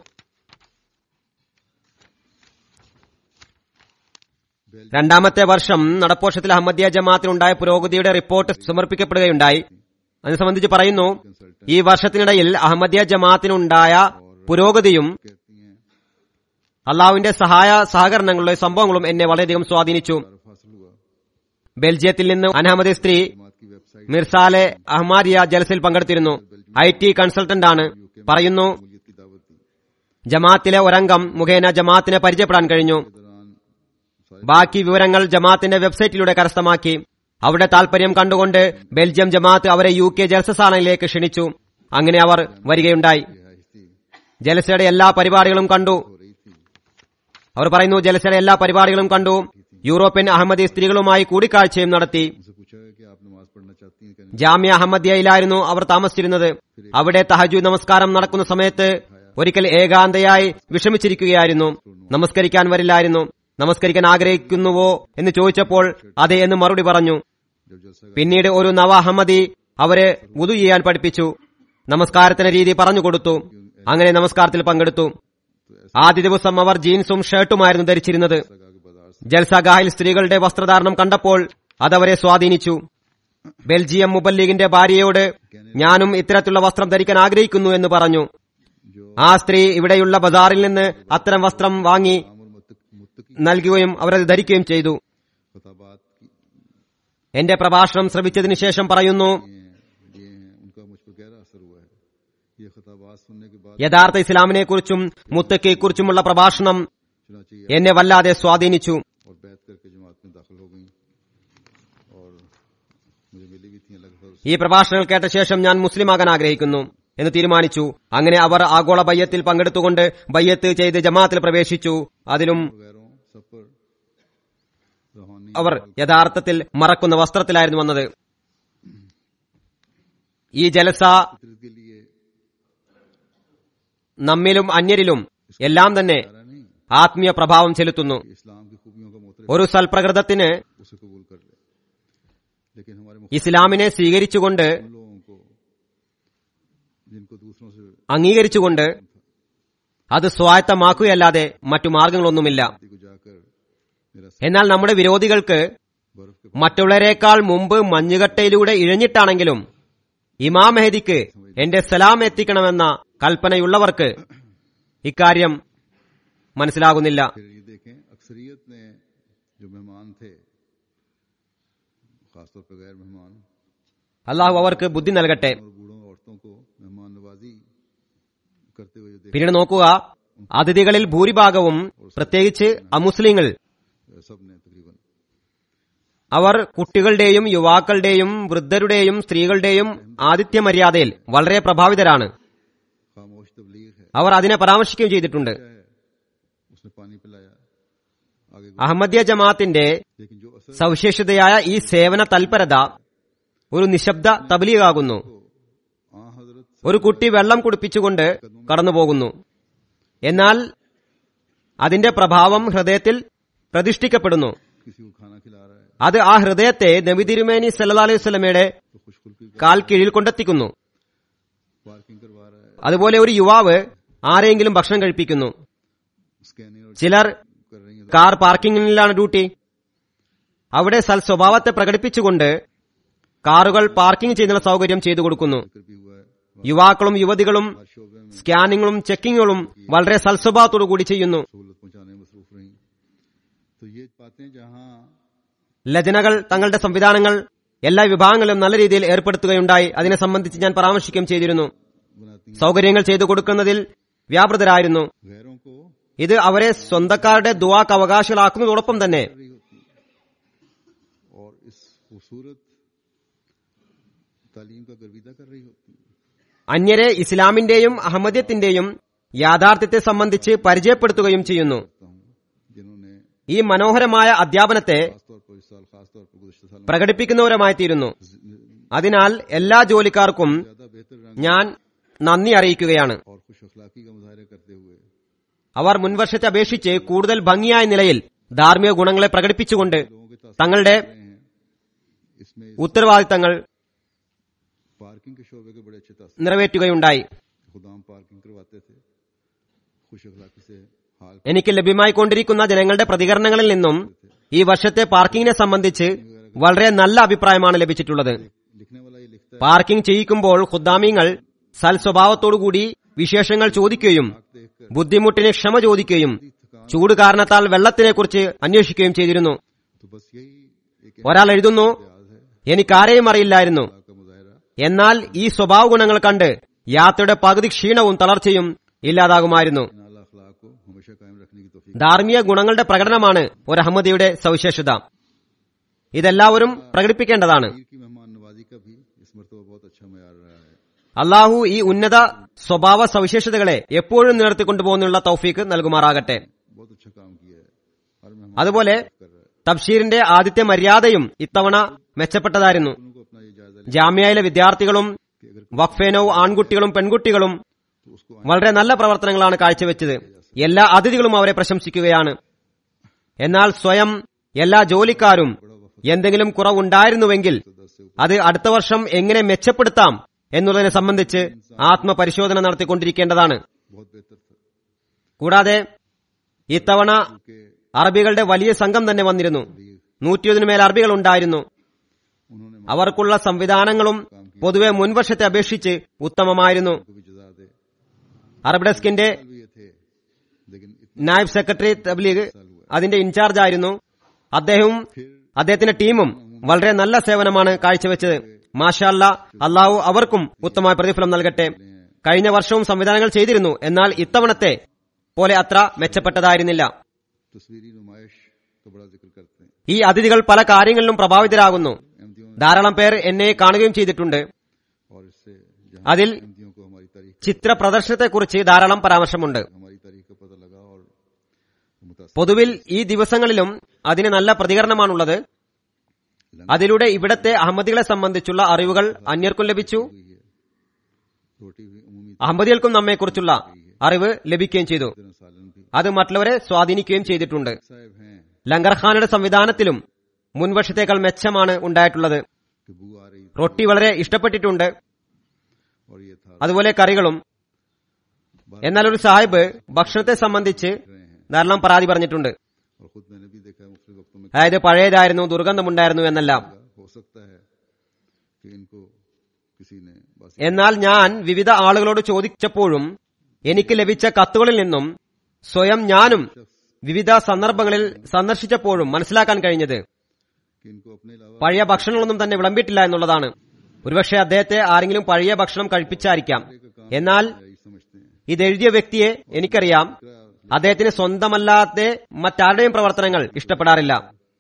രണ്ടാമത്തെ വർഷം നടപ്പോഷത്തിൽ അഹമ്മദിയ ജമാഅത്തിനുണ്ടായ പുരോഗതിയുടെ റിപ്പോർട്ട് സമർപ്പിക്കപ്പെടുകയുണ്ടായി അതിനെ സംബന്ധിച്ച് പറയുന്നു ഈ വർഷത്തിനിടയിൽ അഹമ്മദിയ ജമാഅത്തിനുണ്ടായ പുരോഗതിയും
कहती हैं
അള്ളാഹുവിന്റെ സഹായ സഹകരണങ്ങളുടെ സംഭവങ്ങളും എന്നെ വളരെയധികം സ്വാധീനിച്ചു
तारफ हासिल हुआ
ബെൽജിയത്തിൽ നിന്ന് അനഹമ്മദി സ്ത്രീ
जमात की वेबसाइट
മിർസാലെ അഹ്മാദിയ ജലസിൽ പങ്കെടുത്തിരുന്നു ഐ ടി കൺസൾട്ടന്റ് ആണ് പറയുന്നു
मूलियत की दावत दी
ജമാഅത്തിലെ ഒരംഗം മുഖേന ജമാഅത്തിനെ പരിചയപ്പെടാൻ കഴിഞ്ഞു
के दौरान सारे
ബാക്കി വിവരങ്ങൾ ജമാഅത്തിന്റെ വെബ്സൈറ്റിലൂടെ കരസ്ഥമാക്കി അവിടെ താൽപര്യം കണ്ടുകൊണ്ട് ബെൽജിയം ജമാഅത്ത് അവരെ യു കെ ജലസസാലയിലേക്ക് ക്ഷണിച്ചു അങ്ങനെ അവർ വരികയുണ്ടായി
रिहाइश थी
ജലസയുടെ എല്ലാ പരിപാടികളും കണ്ടു
हो रही थी
അവർ പറയുന്നു ജലസയുടെ എല്ലാ പരിപാടികളും കണ്ടു യൂറോപ്യൻ അഹമ്മദി സ്ത്രീകളുമായി കൂടിക്കാഴ്ചയും നടത്തി
उनसे पूछा है कि आप नमाज पढ़ना चाहती हैं कहने
ജാമ്യ അഹമ്മദിയയിലായിരുന്നു അവർ താമസിച്ചിരുന്നത് അവിടെ തഹജു നമസ്കാരം നടക്കുന്ന സമയത്ത് ഒരിക്കൽ ഏകാന്തയായി വിഷമിച്ചിരിക്കുകയായിരുന്നു നമസ്കരിക്കാൻ വരില്ലായിരുന്നു നമസ്കരിക്കാൻ ആഗ്രഹിക്കുന്നുവോ എന്ന് ചോദിച്ചപ്പോൾ അതെ എന്ന് മറുപടി പറഞ്ഞു
जब जलसा
പിന്നീട് ഒരു നവ അഹമ്മദി അവരെ വുതു ചെയ്യാൻ പഠിപ്പിച്ചു നമസ്കാരത്തിന്റെ രീതി പറഞ്ഞു കൊടുത്തു അങ്ങനെ നമസ്കാരത്തിൽ പങ്കെടുത്തു ആദ്യ ദിവസം അവർ ജീൻസും ഷർട്ടുമായിരുന്നു ധരിച്ചിരുന്നത്
लगा के बाजार से
ജൽസഗാഹിൽ സ്ത്രീകളുടെ വസ്ത്രധാരണം കണ്ടപ്പോൾ അതവരെ സ്വാധീനിച്ചു ബെൽജിയം മുബല്ലീഗിന്റെ ഭാര്യയോട് ഞാനും ഇത്തരത്തിലുള്ള വസ്ത്രം ധരിക്കാൻ ആഗ്രഹിക്കുന്നു എന്ന് പറഞ്ഞു
जो
ആ സ്ത്രീ ഇവിടെയുള്ള ബസാറിൽ നിന്ന് അത്തരം വസ്ത്രം വാങ്ങി
आम और मुत्तक- मुत्तकी
നൽകുകയും അവരത് ധരിക്കുകയും ചെയ്തു
खताबात की
എന്റെ പ്രഭാഷണം ശ്രവിച്ചതിനു ശേഷം പറയുന്നു
ये हैं ये हैं उनका मुझ पर गहरा असर हुआ है ये खताबात सुनने के बाद
യഥാർത്ഥ ഇസ്ലാമിനെ കുറിച്ചും മുത്തക്കയെക്കുറിച്ചുമുള്ള പ്രഭാഷണം
चुनाची
എന്നെ വല്ലാതെ സ്വാധീനിച്ചു
और बैत करके जमात में दाखिल हो गई और मुझे मिली भी थी अल्लाह के फजल से
ഈ പ്രഭാഷണങ്ങൾ കേട്ട ശേഷം ഞാൻ മുസ്ലിമാകാൻ ആഗ്രഹിക്കുന്നു എന്ന് തീരുമാനിച്ചു അങ്ങനെ അവർ ആഗോള ബയ്യത്തിൽ പങ്കെടുത്തുകൊണ്ട് ബയ്യത്ത് ചെയ്ത് ജമാഅത്തിൽ പ്രവേശിച്ചു അതിലും
वगैरह सब पर रूहानी
അവർ യഥാർത്ഥത്തിൽ മറക്കുന്ന വസ്ത്രത്തിലായിരുന്നു വന്നത് ഈ ജലസ
फितरत के लिए
നമ്മിലും അന്യരിലും എല്ലാം തന്നെ
सारा नहीं
ആത്മീയ പ്രഭാവം ചെലുത്തുന്നു
कि इस्लाम की खूबियों का मोतर
ഒരു സൽപ്രകൃതത്തിന്
उसे कबूल कर ले लेकिन हमारे
ഇസ്ലാമിനെ സ്വീകരിച്ചുകൊണ്ട്
उन लोगों को जिनको दूसरों से
അംഗീകരിച്ചുകൊണ്ട് അത് സ്വായത്തമാക്കുകയല്ലാതെ മറ്റു മാർഗങ്ങളൊന്നുമില്ല
शादी को जाकर मेरा
എന്നാൽ നമ്മുടെ വിരോധികൾക്ക്
बर्फ के
മറ്റുള്ളവരെക്കാൾ മുമ്പ് മഞ്ഞുകട്ടയിലൂടെ ഇഴഞ്ഞിട്ടാണെങ്കിലും ഇമാം മെഹദിക്ക് എന്റെ സലാം എത്തിക്കണമെന്ന കൽപ്പനയുള്ളവർക്ക് ഇക്കാര്യം മനസ്സിലാകുന്നില്ല
फिर ये देखें अक्सरियत ने जो मेहमान थे खासतौर पर गैर मेहमान
അള്ളാഹു അവർക്ക് ബുദ്ധി നൽകട്ടെ
और बूढ़ों औरतों को मेहमान नवाजी करते हुए जो देखा
പിന്നീട് നോക്കുക അതിഥികളിൽ ഭൂരിഭാഗവും പ്രത്യേകിച്ച് അമുസ്ലിങ്ങൾ
सब ने तकरीबन
അവർ കുട്ടികളുടെയും യുവാക്കളുടെയും വൃദ്ധരുടെയും സ്ത്രീകളുടെയും ആതിഥ്യ മര്യാദയിൽ വളരെ പ്രഭാവിതരാണ്
खामोश तबलीग है
അവർ അതിനെ പരാമർശിക്കുകയും ചെയ്തിട്ടുണ്ട്
क्या है उसने पानी पिलाया आगे
അഹമ്മദിയ ജമാഅത്തിന്റെ
लेकिन जो असर
സവിശേഷതയായ ഈ സേവന തൽപരത ഒരു നിശബ്ദ തബ്ലീഗാകുന്നു
आ हजरत
ഒരു കുട്ടി വെള്ളം കുടിപ്പിച്ചുകൊണ്ട് കടന്നുപോകുന്നു എന്നാൽ അതിന്റെ പ്രഭാവം ഹൃദയത്തിൽ പ്രതിഷ്ഠിക്കപ്പെടുന്നു
किसी को खाना खिला रहा है
അത് ആ ഹൃദയത്തെ നബി തിരുമേനി സല്ലാ അലൈഹി സ്വലമയുടെ
तो खुशखुल्की का
കാൽ കീഴിൽ കൊണ്ടെത്തിക്കുന്നു
पार्किंग करवा रहा है
അതുപോലെ ഒരു യുവാവ് ആരെങ്കിലും ഭക്ഷണം കഴിപ്പിക്കുന്നു
स्कैनिंग और
ചിലർ
कर रही है
കാർ പാർക്കിങ്ങിലാണ് ഡ്യൂട്ടി അവിടെ സൽ സ്വഭാവത്തെ പ്രകടിപ്പിച്ചുകൊണ്ട് കാറുകൾ പാർക്കിംഗ് ചെയ്യുന്ന സൗകര്യം ചെയ്തു കൊടുക്കുന്നു
जिक्र भी हुआ है
യുവാക്കളും യുവതികളും
हर शोबे में
സ്കാനിങ്ങുകളും ചെക്കിങ്ങുകളും വളരെ സൽസ്വഭാവത്തോടു കൂടി ചെയ്യുന്നു
सहूलत पहुंचाने में मसरूफ रही तो ये बातें जहां
ലജനകൾ തങ്ങളുടെ സംവിധാനങ്ങൾ എല്ലാ വിഭാഗങ്ങളിലും നല്ല രീതിയിൽ ഏർപ്പെടുത്തുകയുണ്ടായി അതിനെ സംബന്ധിച്ച് ഞാൻ പരാമർശിക്കുകയും ചെയ്തിരുന്നു
बनाती हैं
സൗകര്യങ്ങൾ ചെയ്തു കൊടുക്കുന്നതിൽ വ്യാപൃതരായിരുന്നു
गैरों को
ഇത് അവരെ സ്വന്തക്കാരുടെ ദുവാക്ക് അവകാശികളാക്കുന്നതോടൊപ്പം തന്നെ
रही होती हैं और इस खूबसूरत तालीम का गर्विदा कर रही होती हैं
അന്യരെ ഇസ്ലാമിന്റെയും അഹമ്മദ്യത്തിന്റെയും യാഥാർത്ഥ്യത്തെ സംബന്ധിച്ച് പരിചയപ്പെടുത്തുകയും ചെയ്യുന്നു
करता हूँ जिन्होंने
ഈ മനോഹരമായ അധ്യാപനത്തെ
खासतौर पर इस साल खासतौर पर गुजशत साल में
പ്രകടിപ്പിക്കുന്നവരുമായി തീരുന്നു അതിനാൽ എല്ലാ ജോലിക്കാർക്കും
ज्यादा बेहतर रंग
ഞാൻ നന്ദി അറിയിക്കുകയാണ്
और खुश अखलाकी का मुजाहरा करते हुए
അവർ മുൻവർഷത്തെ അപേക്ഷിച്ച് കൂടുതൽ ഭംഗിയായ നിലയിൽ ധാർമ്മിക ഗുണങ്ങളെ പ്രകടിപ്പിച്ചുകൊണ്ട്
लोगों के तासर
തങ്ങളുടെ
रहे हैं इसमें
ഉത്തരവാദിത്തങ്ങൾ
पार्किंग के शोबे के बड़े अच्छे तासर
നിറവേറ്റുകയുണ്ടായി
खुदाम पार्किंग करवाते थे खुश अखलाकी से हाल
എനിക്ക് ലഭ്യമായിക്കൊണ്ടിരിക്കുന്ന ജനങ്ങളുടെ പ്രതികരണങ്ങളിൽ നിന്നും ഈ വർഷത്തെ പാർക്കിങ്ങിനെ സംബന്ധിച്ച് വളരെ നല്ല അഭിപ്രായമാണ് ലഭിച്ചിട്ടുള്ളത്
लिखने वाला ये लिखता है
പാർക്കിംഗ് ചെയ്യിക്കുമ്പോൾ ഖുദ്ദാമിങ്ങൾ സൽസ്വഭാവത്തോടുകൂടി വിശേഷങ്ങൾ ചോദിക്കുകയും
देखकर
ബുദ്ധിമുട്ടിന് ക്ഷമ ചോദിക്കുകയും ചൂട് കാരണത്താൽ വെള്ളത്തിനെക്കുറിച്ച് അന്വേഷിക്കുകയും ചെയ്തിരുന്നു
तो बस यही एक
ഒരാൾ എഴുതുന്നു
एतजाज है
എനിക്കാരെയും അറിയില്ലായിരുന്നു
अखलाक का मुजाहरा
എന്നാൽ ഈ സ്വഭാവ ഗുണങ്ങൾ കണ്ട് യാത്രയുടെ പകുതി ക്ഷീണവും തളർച്ചയും ഇല്ലാതാകുമായിരുന്നു
इन आला अखलाक को हमेशा कायम रखने की तोफीक
ധാർമ്മിക ഗുണങ്ങളുടെ പ്രകടനമാണ് ഒരു അഹമ്മദിയുടെ സവിശേഷത ഇതെല്ലാവരും പ്രകടിപ്പിക്കേണ്ടതാണ്
पीर की मेहमान नवाजी का भी इस मरतबा बहुत अच्छा मैार रहा है
അള്ളാഹു ഈ ഉന്നത സ്വഭാവ സവിശേഷതകളെ എപ്പോഴും നിലനിർത്തിക്കൊണ്ടുപോകുന്നുള്ള തൗഫീക്ക് നൽകുമാറാകട്ടെ
बहुत अच्छा काम किया है हर मेहमान
അതുപോലെ
कर रहा है
തബ്ഷീറിന്റെ ആദ്യത്തെ മര്യാദയും ഇത്തവണ മെച്ചപ്പെട്ടതായിരുന്നു
उनको अपना ये जायजा ले
ജാമ്യയിലെ വിദ്യാർത്ഥികളും
कि अगर
വഖഫേനവും ആൺകുട്ടികളും പെൺകുട്ടികളും
तो उसको
വളരെ നല്ല പ്രവർത്തനങ്ങളാണ് കാഴ്ചവെച്ചത് എല്ലാ അതിഥികളും അവരെ പ്രശംസിക്കുകയാണ് എന്നാൽ സ്വയം എല്ലാ ജോലിക്കാരും എന്തെങ്കിലും കുറവുണ്ടായിരുന്നുവെങ്കിൽ അത് അടുത്ത വർഷം എങ്ങനെ മെച്ചപ്പെടുത്താം എന്നുള്ളതിനെ സംബന്ധിച്ച് ആത്മപരിശോധന നടത്തിക്കൊണ്ടിരിക്കേണ്ടതാണ്
बहुत बेहतर था
കൂടാതെ ഇത്തവണ
कि
അറബികളുടെ വലിയ സംഘം തന്നെ വന്നിരുന്നു നൂറ്റിയൊതിനു മേൽ അറബികൾ ഉണ്ടായിരുന്നു
उन्होंने
അവർക്കുള്ള സംവിധാനങ്ങളും പൊതുവെ മുൻവർഷത്തെ അപേക്ഷിച്ച് ഉത്തമമായിരുന്നു
को भी जजा दे
അറബ് ഡെസ്കിന്റെ
भी ये थे लेकिन इतने
നായബ് സെക്രട്ടറി തബ്ലീഗ് അതിന്റെ ഇൻചാർജ് ആയിരുന്നു അദ്ദേഹവും അദ്ദേഹത്തിന്റെ ടീമും വളരെ നല്ല സേവനമാണ് കാഴ്ചവെച്ചത് മാഷാല്ല അള്ളാഹു അവർക്കും ഉത്തമമായ പ്രതിഫലം നൽകട്ടെ കഴിഞ്ഞ വർഷവും സംവിധാനങ്ങൾ ചെയ്തിരുന്നു എന്നാൽ ഇത്തവണത്തെ പോലെ അത്ര മെച്ചപ്പെട്ടതായിരുന്നില്ല
तस्वीरी नुमाइश का बड़ा जिक्र करते हैं
ഈ അതിഥികൾ പല കാര്യങ്ങളിലും പ്രഭാവിതരാകുന്നു
अहमदियों
ധാരാളം പേർ എന്നെ കാണുകയും ചെയ്തിട്ടുണ്ട്
और इससे जहां
അതിൽ
अहमदियों को हमारी तारीख
ചിത്ര പ്രദർശനത്തെക്കുറിച്ച് ധാരാളം പരാമർശമുണ്ട്
हमारी तारीख का पता लगा और मुतासर
പൊതുവിൽ ഈ ദിവസങ്ങളിലും അതിന് നല്ല പ്രതികരണമാണുള്ളത് അതിലൂടെ ഇവിടത്തെ അഹമ്മദികളെ സംബന്ധിച്ചുള്ള അറിവുകൾ അന്യർക്കും ലഭിച്ചു
हुई है रोटी भी उमूमी
അഹമ്മദികൾക്കും നമ്മെക്കുറിച്ചുള്ള അറിവ് ലഭിക്കുകയും ചെയ്തു
तरह सालन भी
അത് മറ്റുള്ളവരെ സ്വാധീനിക്കുകയും ചെയ്തിട്ടുണ്ട്
साहब हैं
ലങ്കർഖാനയുടെ സംവിധാനത്തിലും മുൻവർഷത്തേക്കാൾ മെച്ചമാണ് ഉണ്ടായിട്ടുള്ളത്
कि बू आ रही
റൊട്ടി വളരെ ഇഷ്ടപ്പെട്ടിട്ടുണ്ട്
और ये था
അതുപോലെ കറികളും എന്നാൽ ഒരു സാഹിബ് ഭക്ഷണത്തെ സംബന്ധിച്ച്
रहे हैं
ധാരാളം പരാതി പറഞ്ഞിട്ടുണ്ട്
और खुद मैंने भी देखा है मुख्तलिफ वक्तों में
അതായത് പഴയതായിരുന്നു ദുർഗന്ധമുണ്ടായിരുന്നു എന്നെല്ലാം
हो सकता है कि इनको किसी ने बस
എന്നാൽ ഞാൻ വിവിധ ആളുകളോട് ചോദിച്ചപ്പോഴും എനിക്ക് ലഭിച്ച കത്തുകളിൽ നിന്നും സ്വയം ഞാനും വിവിധ സന്ദർഭങ്ങളിൽ സന്ദർശിച്ചപ്പോഴും മനസ്സിലാക്കാൻ കഴിഞ്ഞത്
कि इनको अपने अलावा
പഴയ ഭക്ഷണങ്ങളൊന്നും തന്നെ വിളമ്പിയിട്ടില്ല എന്നുള്ളതാണ് ഒരുപക്ഷെ അദ്ദേഹത്തെ ആരെങ്കിലും പഴയ ഭക്ഷണം കഴിപ്പിച്ചായിരിക്കാം എന്നാൽ
यही समझते हैं
ഇത് എഴുതിയ വ്യക്തിയെ എനിക്കറിയാം അദ്ദേഹത്തിന് സ്വന്തമല്ലാതെ മറ്റാരുടെയും പ്രവർത്തനങ്ങൾ ഇഷ്ടപ്പെടാറില്ല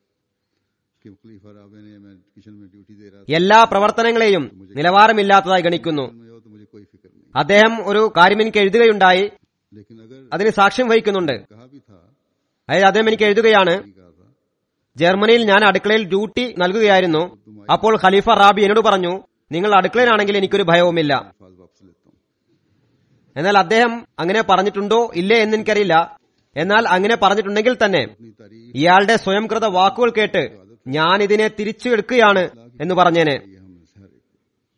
कि खलीफा राबे ने मैं किचन में ड्यूटी दे रहा
എല്ലാ പ്രവർത്തനങ്ങളെയും നിലവാരമില്ലാത്തതായി गണിക്കുന്നു
था मैं हो तो मुझे कोई फिक्र नहीं
അദ്ദേഹം ഒരു കാര്യം എനിക്ക് എഴുതുകയുണ്ടായി
लेकिन अगर
അതിന് സാക്ഷ്യം വഹിക്കുന്നുണ്ട്
कहा भी था
അതായത് അദ്ദേഹം എനിക്ക് എഴുതുകയാണ്
नहीं कहा था
ജർമ്മനിയിൽ ഞാൻ അടുക്കളയിൽ ഡ്യൂട്ടി നൽകുകയായിരുന്നു അപ്പോൾ ഖലീഫ റാബി എന്നോട് പറഞ്ഞു നിങ്ങൾ അടുക്കളയിലാണെങ്കിൽ എനിക്കൊരു ഭയവുമില്ല
अल्फाज वापस लेता हूँ
എന്നാൽ അദ്ദേഹം അങ്ങനെ പറഞ്ഞിട്ടുണ്ടോ ഇല്ലേ എന്ന് എനിക്കറിയില്ല എന്നാൽ അങ്ങനെ പറഞ്ഞിട്ടുണ്ടെങ്കിൽ തന്നെ
अपनी तारीफ
ഇയാളുടെ സ്വയംകൃത വാക്കുകൾ കേട്ട് ഞാൻ ഇതിനെ തിരിച്ചു എടുക്കുകയാണ് എന്ന് പറഞ്ഞേനെ
ये हम से हर एक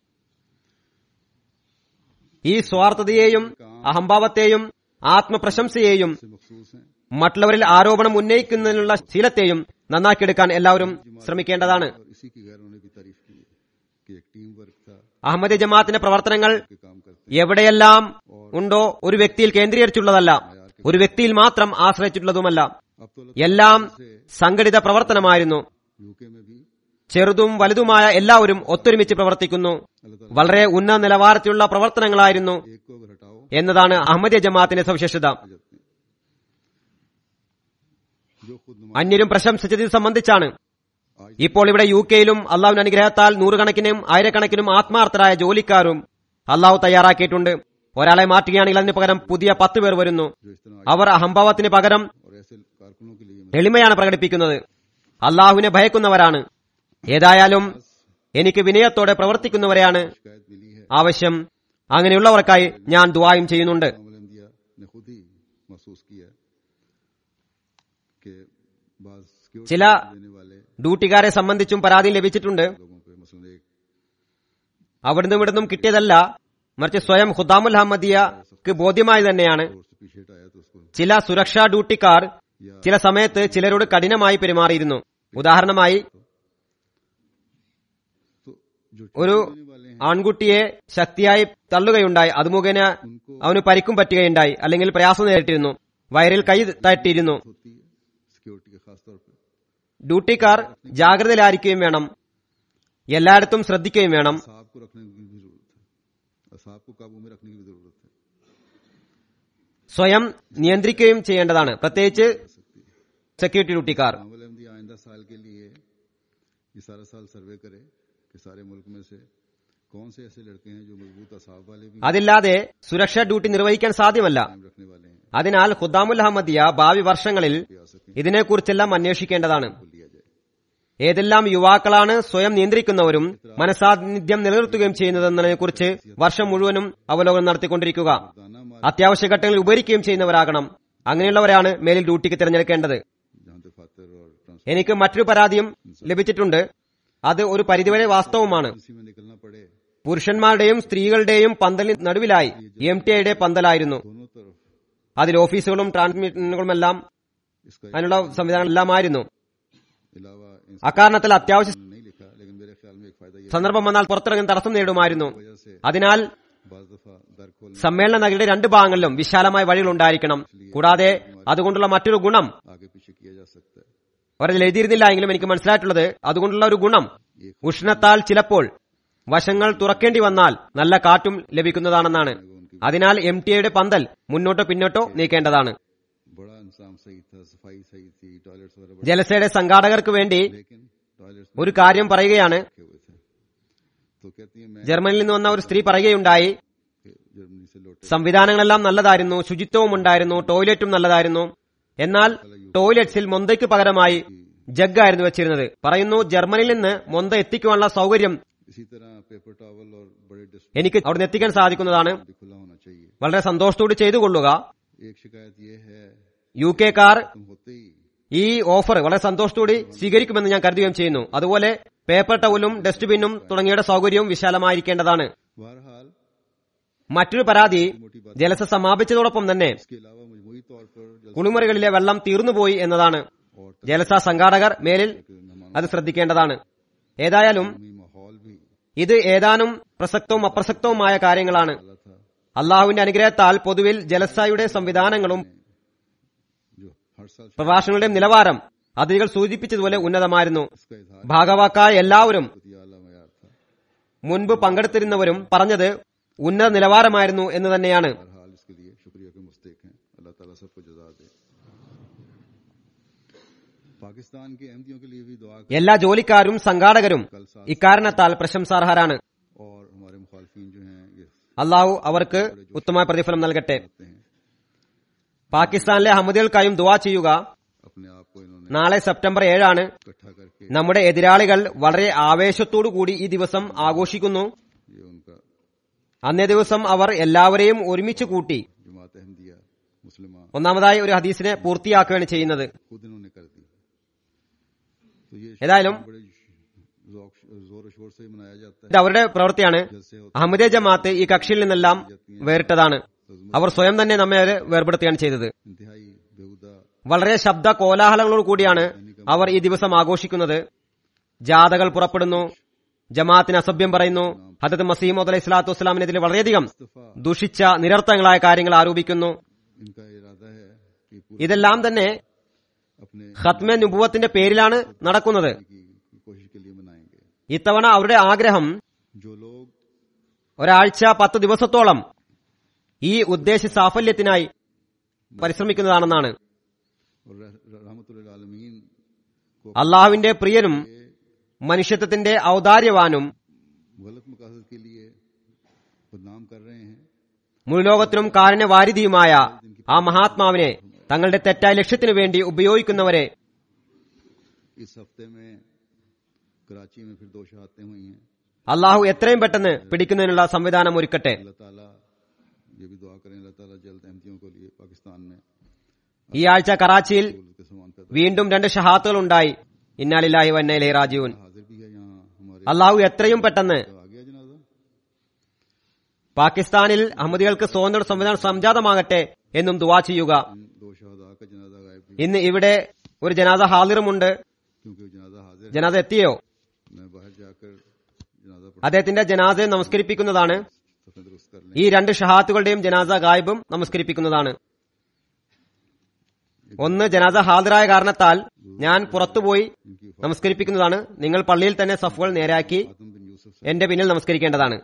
ഈ സ്വാർത്ഥതയെയും അഹംഭാവത്തെയും ആത്മപ്രശംസയെയും
से मखसूस हैं
മറ്റുള്ളവരിൽ ആരോപണം ഉന്നയിക്കുന്നതിനുള്ള ശീലത്തെയും നന്നാക്കിയെടുക്കാൻ എല്ലാവരും ശ്രമിക്കേണ്ടതാണ്
और इसी की गैर होने की तारीफ की है कि एक टीम वर्क था
അഹമ്മദ് ജമാഅത്തിന്റെ പ്രവർത്തനങ്ങൾ
के काम करते
എവിടെയെല്ലാം ഉണ്ടോ ഒരു വ്യക്തിയിൽ കേന്ദ്രീകരിച്ചുള്ളതല്ല ഒരു വ്യക്തിയിൽ മാത്രം ആശ്രയിച്ചിട്ടുള്ളതുമല്ല
अब तो
എല്ലാം സംഘടിത പ്രവർത്തനമായിരുന്നു
यूके में भी
ചെറുതും വലുതുമായ എല്ലാവരും ഒത്തൊരുമിച്ച് പ്രവർത്തിക്കുന്നു വളരെ ഉന്നത നിലവാരത്തിലുള്ള പ്രവർത്തനങ്ങളായിരുന്നു
एक को अगर हटाओ
എന്നതാണ് അഹമ്മദിയ ജമാഅത്തിന്റെ സവിശേഷത
आ जाते हैं जो खुद नमाज
അന്യരും പ്രശംസിച്ചത് ഇത് സംബന്ധിച്ചാണ് ഇപ്പോൾ ഇവിടെ യു കെയിലും അള്ളാഹുവിന്റെ അനുഗ്രഹത്താൽ നൂറുകണക്കിനും ആയിരക്കണക്കിനും ആത്മാർത്ഥരായ ജോലിക്കാരും അള്ളാഹു തയ്യാറാക്കിയിട്ടുണ്ട് ഒരാളെ മാറ്റുകയാണെങ്കിൽ അതിന് പകരം പുതിയ പത്ത് പേർ വരുന്നു
जो इस तरह
അവർ അഹംഭാവത്തിന് പകരം
और ऐसे कारकुनों के लिए
എളിമയാണ് പ്രകടിപ്പിക്കുന്നത് അള്ളാഹുവിനെ ഭയക്കുന്നവരാണ് ഏതായാലും എനിക്ക് വിനയത്തോടെ പ്രവർത്തിക്കുന്നവരെയാണ്
शिकायत मिली है
ആവശ്യം അങ്ങനെയുള്ളവർക്കായി ഞാൻ ദുവായും ചെയ്യുന്നുണ്ട്
अमल इंडिया ने खुद ही महसूस किया कि बाज सिक्योरिटी
ചില
देने वाले
ഡ്യൂട്ടിക്കാരെ സംബന്ധിച്ചും പരാതി ലഭിച്ചിട്ടുണ്ട്
लोगों पे मसलन एक
അവിടുന്ന് ഇവിടുന്നും കിട്ടിയതല്ല മറിച്ച് സ്വയം ഹുദാമുൽ അഹമ്മദിയക്ക് ബോധ്യമായി തന്നെയാണ്
और से पीछे हटाया तो उसको
ചില സുരക്ഷാ ഡ്യൂട്ടിക്കാർ ചില സമയത്ത് ചിലരോട് കഠിനമായി പെരുമാറിയിരുന്നു ഉദാഹരണമായി
तो जो
ഒരു
देने वाले हैं
ആൺകുട്ടിയെ ശക്തിയായി തള്ളുകയുണ്ടായി അത് മുഖേന അവന് പരിക്കും പറ്റുകയുണ്ടായി അല്ലെങ്കിൽ പ്രയാസം നേരിട്ടിരുന്നു വയറിൽ കൈ തട്ടിയിരുന്നു
होती है सिक्योरिटी के खास तौर पे
ഡ്യൂട്ടിക്കാർ ജാഗ്രതയിലായിരിക്കുകയും വേണം എല്ലായിടത്തും ശ്രദ്ധിക്കുകയും വേണം
साहब को रखने की भी जरूरत है साहब को काबू में रखने की भी जरूरत है
സ്വയം നിയന്ത്രിക്കുകയും ചെയ്യേണ്ടതാണ് പ്രത്യേകിച്ച് സെക്യൂരിറ്റി ഡ്യൂട്ടിക്കാർ
अमल अहमदी आइंदा साल के लिए ये सारा साल सर्वे करे कि सारे मुल्क में से कौन से ऐसे लड़के हैं जो मजबूत असाब वाले भी
അതില്ലാതെ സുരക്ഷാ ഡ്യൂട്ടി നിർവഹിക്കാൻ സാധ്യമല്ല
कायम रखने वाले हैं
അതിനാൽ ഖുദ്ദാമുൽ അഹമ്മദിയ ഭാവി വർഷങ്ങളിൽ
आ सकें
ഇതിനെക്കുറിച്ചെല്ലാം അന്വേഷിക്കേണ്ടതാണ്
को लिया जाए
ഏതെല്ലാം യുവാക്കളാണ് സ്വയം നിയന്ത്രിക്കുന്നവരും മനസാന്നിധ്യം നിലനിർത്തുകയും ചെയ്യുന്നതെന്നതിനെക്കുറിച്ച് വർഷം മുഴുവനും അവലോകനം നടത്തിക്കൊണ്ടിരിക്കുക
दाना मार
അത്യാവശ്യ ഘട്ടങ്ങളിൽ ഉപകരിക്കുകയും ചെയ്യുന്നവരാകണം അങ്ങനെയുള്ളവരാണ് മേലിൽ ഡ്യൂട്ടിക്ക് തിരഞ്ഞെടുക്കേണ്ടത്
जहां दफातर और ट्रांसपेरेंसी
എനിക്ക് മറ്റൊരു പരാതിയും ലഭിച്ചിട്ടുണ്ട് അത് ഒരു പരിധിവരെ വാസ്തവമാണ്
में निकलना पड़े
പുരുഷന്മാരുടെയും സ്ത്രീകളുടെയും പന്തലിന് നടുവിലായി എം ടി ഐയുടെ പന്തലായിരുന്നു
दोनों तरफ
അതിൽ ഓഫീസുകളും ട്രാൻസ്മിഷനുകളുമെല്ലാം
इसका
അതിനുള്ള സംവിധാനങ്ങളെല്ലാമായിരുന്നു
अलावा इन
അക്കാരണത്തിൽ അത്യാവശ്യ
नहीं लिखा लेकिन मेरे ख्याल में एक फायदा ये
സന്ദർഭം വന്നാൽ പുറത്തിറങ്ങാൻ തടസ്സം നേടുമായിരുന്നു
वजह से
അതിനാൽ
बाज दफा दर खोलने
സമ്മേളന നഗരിയുടെ രണ്ട് ഭാഗങ്ങളിലും വിശാലമായ വഴികൾ ഉണ്ടായിരിക്കണം കൂടാതെ അതുകൊണ്ടുള്ള മറ്റൊരു ഗുണം
आगे पीछे किया जा सकता है
അവരതിൽ എഴുതിയിരുന്നില്ല എങ്കിലും എനിക്ക് മനസ്സിലായിട്ടുള്ളത് അതുകൊണ്ടുള്ള ഒരു ഗുണം ഉഷ്ണത്താൽ ചിലപ്പോൾ വശങ്ങൾ തുറക്കേണ്ടി വന്നാൽ നല്ല കാറ്റും ലഭിക്കുന്നതാണെന്നാണ് അതിനാൽ എം ടി ഐയുടെ പന്തൽ മുന്നോട്ടോ പിന്നോട്ടോ നീക്കേണ്ടതാണ്
बड़ा इंतजाम सही था सफाई सही थी टॉयलेट्स वगैरह बड़े
ജലസയുടെ സംഘാടകർക്ക് വേണ്ടി
लेकिन टॉयलेट्स
ഒരു കാര്യം പറയുകയാണ്
रखे हुए थे तो कहती है मैं
ജർമ്മനിയിൽ നിന്ന് വന്ന ഒരു സ്ത്രീ പറയുകയുണ്ടായി
जर्मनी से लौटे
സംവിധാനങ്ങളെല്ലാം നല്ലതായിരുന്നു ശുചിത്വവും ഉണ്ടായിരുന്നു ടോയ്ലറ്റും നല്ലതായിരുന്നു എന്നാൽ ടോയ്ലറ്റ്സിൽ മൊന്തയ്ക്ക് പകരമായി ജഗ്ഗായിരുന്നു വെച്ചിരുന്നത് പറയുന്നു ജർമ്മനിയിൽ നിന്ന് മൊന്ത എത്തിക്കുവാനുള്ള സൗകര്യം
इसी तरह पेपर टॉवल और बड़े डस्ट
എനിക്ക് അവിടുന്ന് എത്തിക്കാൻ സാധിക്കുന്നതാണ്
भी खुला होना चाहिए
വളരെ സന്തോഷത്തോടെ ചെയ്തു കൊള്ളുക
एक शिकायत ये है
യു കെ കാർ
तुम होते ही
ഈ ഓഫർ വളരെ സന്തോഷത്തോടെ സ്വീകരിക്കുമെന്ന് ഞാൻ കരുതുകയും ചെയ്യുന്നു അതുപോലെ പേപ്പർ ടവലും ഡസ്റ്റ്ബിന്നും തുടങ്ങിയവയുടെ സൗകര്യവും വിശാലമായിരിക്കേണ്ടതാണ്
बहरहाल
മറ്റൊരു പരാതി ജലസ സമാപിച്ചതോടൊപ്പം തന്നെ
इसके अलावा मजमूरी तौर पर जल्द
കുളിമുറികളിലെ വെള്ളം തീർന്നുപോയി എന്നതാണ്
और
ജലസ സംഘാടകർ മേലിൽ അത് ശ്രദ്ധിക്കേണ്ടതാണ് ഏതായാലും
तकनीमी माहौल भी
ഇത് ഏതാനും പ്രസക്തവും അപ്രസക്തവുമായ കാര്യങ്ങളാണ്
डाला था
അള്ളാഹുവിന്റെ അനുഗ്രഹത്താൽ പൊതുവിൽ ജലസയുടെ സംവിധാനങ്ങളും
जो हर साल
പ്രഭാഷണങ്ങളുടെയും നിലവാരം അതിഥികൾ സൂചിപ്പിച്ചതുപോലെ ഉന്നതമായിരുന്നു
इसका इजहार
ഭാഗവാക്കായ എല്ലാവരും
बहुत ही आला मयार था
മുൻപ് പങ്കെടുത്തിരുന്നവരും പറഞ്ഞത് ഉന്നത നിലവാരമായിരുന്നു എന്ന് തന്നെയാണ്
बहरहाल इसके लिए शुक्रिया के मुस्तक हैं अल्लाह ताला सबको जजा दे पाकिस्तान के अहमदियों के लिए भी दुआ करें
എല്ലാ ജോലിക്കാരും സംഘാടകരും ഇക്കാരണത്താൽ പ്രശംസാർഹരാണ്
और हमारे मुखालफीन जो हैं ये
അള്ളാഹു അവർക്ക് ഉത്തമമായ പ്രതിഫലം നൽകട്ടെ
करते हैं
പാകിസ്ഥാനിലെ അഹമ്മദികൾക്കായും ദുവാ ചെയ്യുക
अपने आप को इन्होंने
നാളെ സെപ്റ്റംബർ ഏഴാണ്
इकट्ठा करके
നമ്മുടെ എതിരാളികൾ വളരെ ആവേശത്തോടു കൂടി ഈ ദിവസം ആഘോഷിക്കുന്നു
ये उनका
അന്നേ ദിവസം അവർ എല്ലാവരെയും ഒരുമിച്ച് കൂട്ടി
जमात अहमदिया मुसलमान
ഒന്നാമതായി ഒരു ഹദീസിനെ പൂർത്തിയാക്കുകയാണ് ചെയ്യുന്നത്
खुद इन्होंने कर दी तो ये
ഏതായാലും
बड़े जोक- जोर शोर से मनाया जाता है
ഇത് അവരുടെ പ്രവൃത്തിയാണ്
जैसे होता
അഹമ്മദിയ ജമാഅത്ത് ഈ കക്ഷിയിൽ നിന്നെല്ലാം വേറിട്ടതാണ് അവർ സ്വയം തന്നെ നമ്മെ അത് വേർപെടുത്തുകയാണ് ചെയ്തത്
है इंतहाई बेहुदा
വളരെ ശബ്ദ കോലാഹലങ്ങളോട് കൂടിയാണ് അവർ ഈ ദിവസം ആഘോഷിക്കുന്നത് ജാഥകൾ പുറപ്പെടുന്നു ജമാഅത്തിന് അസഭ്യം പറയുന്നു ഹദത്ത് മസീമോദ് അലൈഹി സ്വലാത്തു വസ്സലാമിനെതിരെ വളരെയധികം
इस्तफा
ദുഷിച്ച നിരർത്ഥങ്ങളായ കാര്യങ്ങൾ ആരോപിക്കുന്നു
इनका इरादा है कि पूरी
ഇതെല്ലാം തന്നെ
अपने
ഖത്മ നുബുവത്തിന്റെ പേരിലാണ് നടക്കുന്നത്
की, की कोशिश के लिए मनाएंगे
ഇത്തവണ അവരുടെ ആഗ്രഹം
जो लोग
ഒരാഴ്ച പത്ത് ദിവസത്തോളം ഈ ഉദ്ദേശ സാഫല്യത്തിനായി പരിശ്രമിക്കുന്നതാണെന്നാണ്
और रहमतुल आलमीन को
അള്ളാഹുവിന്റെ പ്രിയനും മനുഷ്യത്വത്തിന്റെ ഔദാര്യവാനും
गलत मकासद के लिए बदनाम कर रहे हैं
മുഴുലോകത്തിനും കാരുണ്യവാരിധിയുമായ ആ മഹാത്മാവിനെ തങ്ങളുടെ തെറ്റായ ലക്ഷ്യത്തിനു വേണ്ടി ഉപയോഗിക്കുന്നവരെ
इस हफ्ते में कराची में फिर दो शहादतें हुई हैं
അള്ളാഹു എത്രയും പെട്ടെന്ന് പിടിക്കുന്നതിനുള്ള സംവിധാനം ഒരുക്കട്ടെ
अल्लाह ताला ये भी दुआ करें अल्लाह ताला जल्द अहमदियों को लिए पाकिस्तान में
ഈ ആഴ്ച കറാച്ചിയിൽ
दौलत के समान पैदा
വീണ്ടും രണ്ട് ഷഹാത്തുകൾ ഉണ്ടായി ഇന്നാലില്ലാഹി വന്നയിലെ രാജീവൻ
हाजिर भी है यहाँ हमारे
അള്ളാഹു എത്രയും പെട്ടെന്ന്
तो आ गया जनाजा
പാകിസ്ഥാനിൽ അഹമ്മദികൾക്ക് സ്വതന്ത്ര സംവിധാനം സംജാതമാകട്ടെ എന്നും ദുവാ ചെയ്യുക
इन दो शहदा का जनाजा गायब भी
ഇന്ന് ഇവിടെ ഒരു ജനാദ ഹാളിറുമുണ്ട്
क्योंकि वो जनाजा हाजिर है
ജനാദ എത്തിയോ
मैं बाहर जाकर जनाजा पढ़
അദ്ദേഹത്തിന്റെ ജനാസയെ നമസ്കരിപ്പിക്കുന്നതാണ്
सफेद दुरुस्त कर लें
ഈ രണ്ട് ഷഹാത്തുകളുടെയും ജനാസ ഗായിബും നമസ്കരിപ്പിക്കുന്നതാണ് ഒന്ന് ജനാസ ഹാദിറായ കാരണത്താൽ ഞാൻ പുറത്തുപോയി
इनकी
നമസ്കരിപ്പിക്കുന്നതാണ് നിങ്ങൾ പള്ളിയിൽ തന്നെ സഫുകൾ നേരാക്കി
फातम बिन यूसुफ से
എന്റെ पिന്നിൽ നമസ്കരിക്കേണ്ടതാണ്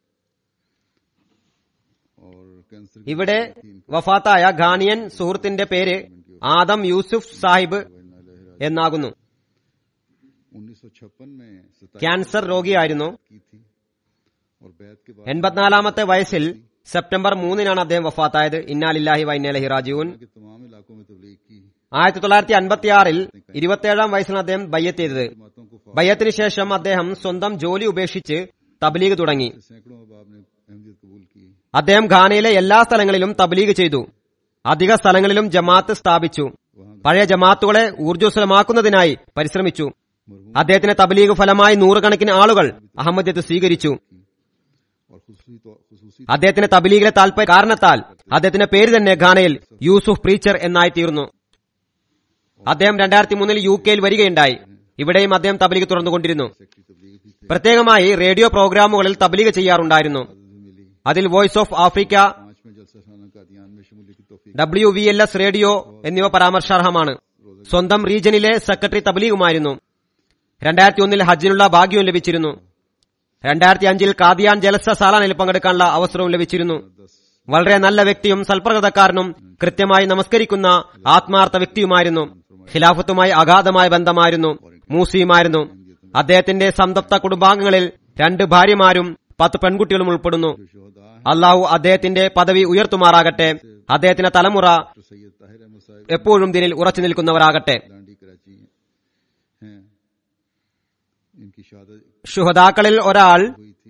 और कैंसर
ഇവിടെ വഫാത്തായ ഘാണിയൻ സുഹൃത്തിന്റെ പേര് ആദം യൂസുഫ് സാഹിബ് എന്നാകുന്നു
उन्नीस सौ छप्पन में सताईस
ക്യാൻസർ രോഗിയായിരുന്നു
की थी और बैत के बाद
എൺപത്തിനാലാമത്തെ വയസ്സിൽ സെപ്റ്റംബർ മൂന്നിനാണ് അദ്ദേഹം വഫാത്തായത് ഇന്നാലില്ലാഹി വൈനലഹി റാജീവൻ
के तमाम इलाकों में तबलीग की
ആയിരത്തി തൊള്ളായിരത്തി അൻപത്തിയാറിൽ ഇരുപത്തിയേഴാം വയസ്സിലാണ് അദ്ദേഹം ബയ്യത്ത് ചെയ്തത്
जमातों को
ബയ്യത്തിന് ശേഷം അദ്ദേഹം സ്വന്തം ജോലി ഉപേക്ഷിച്ച് തബ്ലീഗ് തുടങ്ങി
सैकड़ों अहबाब ने अहमदियत कबूल की
അദ്ദേഹം ഘാനയിലെ എല്ലാ സ്ഥലങ്ങളിലും തബ്ലീഗ് ചെയ്തു അധിക സ്ഥലങ്ങളിലും ജമാഅത്ത് സ്ഥാപിച്ചു പഴയ ജമാഅത്തുകളെ ഊർജ്ജസ്വലമാക്കുന്നതിനായി പരിശ്രമിച്ചു അദ്ദേഹത്തിന്റെ തബ്ലീഗ് ഫലമായി നൂറുകണക്കിന് ആളുകൾ അഹമ്മദ്യത്ത് സ്വീകരിച്ചു
और खुसूसी तो खुसूसी
അദ്ദേഹത്തിന്റെ തബ്ലീഗിലെ താല്പര്യ കാരണത്താൽ അദ്ദേഹത്തിന്റെ പേര് തന്നെ ഘാനയിൽ യൂസുഫ് പ്രീച്ചർ എന്നായി തീർന്നു അദ്ദേഹം രണ്ടായിരത്തി മൂന്നിൽ യു കെയിൽ വരികയുണ്ടായി ഇവിടെയും അദ്ദേഹം തബ്ലീഗ് തുറന്നുകൊണ്ടിരുന്നു
सेक्रेटरी तबलीग भी थे
പ്രത്യേകമായി റേഡിയോ പ്രോഗ്രാമുകളിൽ തബ്ലീഗ് ചെയ്യാറുണ്ടായിരുന്നു
आज़ादी मिली
അതിൽ വോയിസ് ഓഫ് ആഫ്രിക്ക
पांच में जलसा खाना का ध्यान में शमूली की तोफीक
W V L S radio എന്നിവ പരാമർശാർഹമാണ് സ്വന്തം റീജിയനിലെ സെക്രട്ടറി തബ്ലീഗുമായിരുന്നു രണ്ടായിരത്തി ഒന്നിൽ ഹജ്ജിനുള്ള ഭാഗ്യവും ലഭിച്ചിരുന്നു രണ്ടായിരത്തി അഞ്ചിൽ കാദിയാൻ ജലസ സാലാനിൽ പങ്കെടുക്കാനുള്ള അവസരവും ലഭിച്ചിരുന്നു വളരെ നല്ല വ്യക്തിയും സൽപ്രകൃതക്കാരനും കൃത്യമായി നമസ്കരിക്കുന്ന ആത്മാർത്ഥ വ്യക്തിയുമായിരുന്നു ഖിലാഫത്തുമായി അഗാധമായ ബന്ധമായിരുന്നു മൂസിയുമായിരുന്നു അദ്ദേഹത്തിന്റെ സംതപ്ത കുടുംബാംഗങ്ങളിൽ രണ്ട് ഭാര്യമാരും പത്ത് പെൺകുട്ടികളും ഉൾപ്പെടുന്നു
शोहदा
അള്ളാഹു അദ്ദേഹത്തിന്റെ പദവി ഉയർത്തുമാറാകട്ടെ അദ്ദേഹത്തിന്റെ തലമുറ
तो सैयद ताहिर अहमद साहब
എപ്പോഴും ദിനിൽ ഉറച്ചു നിൽക്കുന്നവരാകട്ടെ
लांडी कराची हैं इनकी शहादत
ഷുഹദാക്കളിൽ ഒരാൾ
हुई थी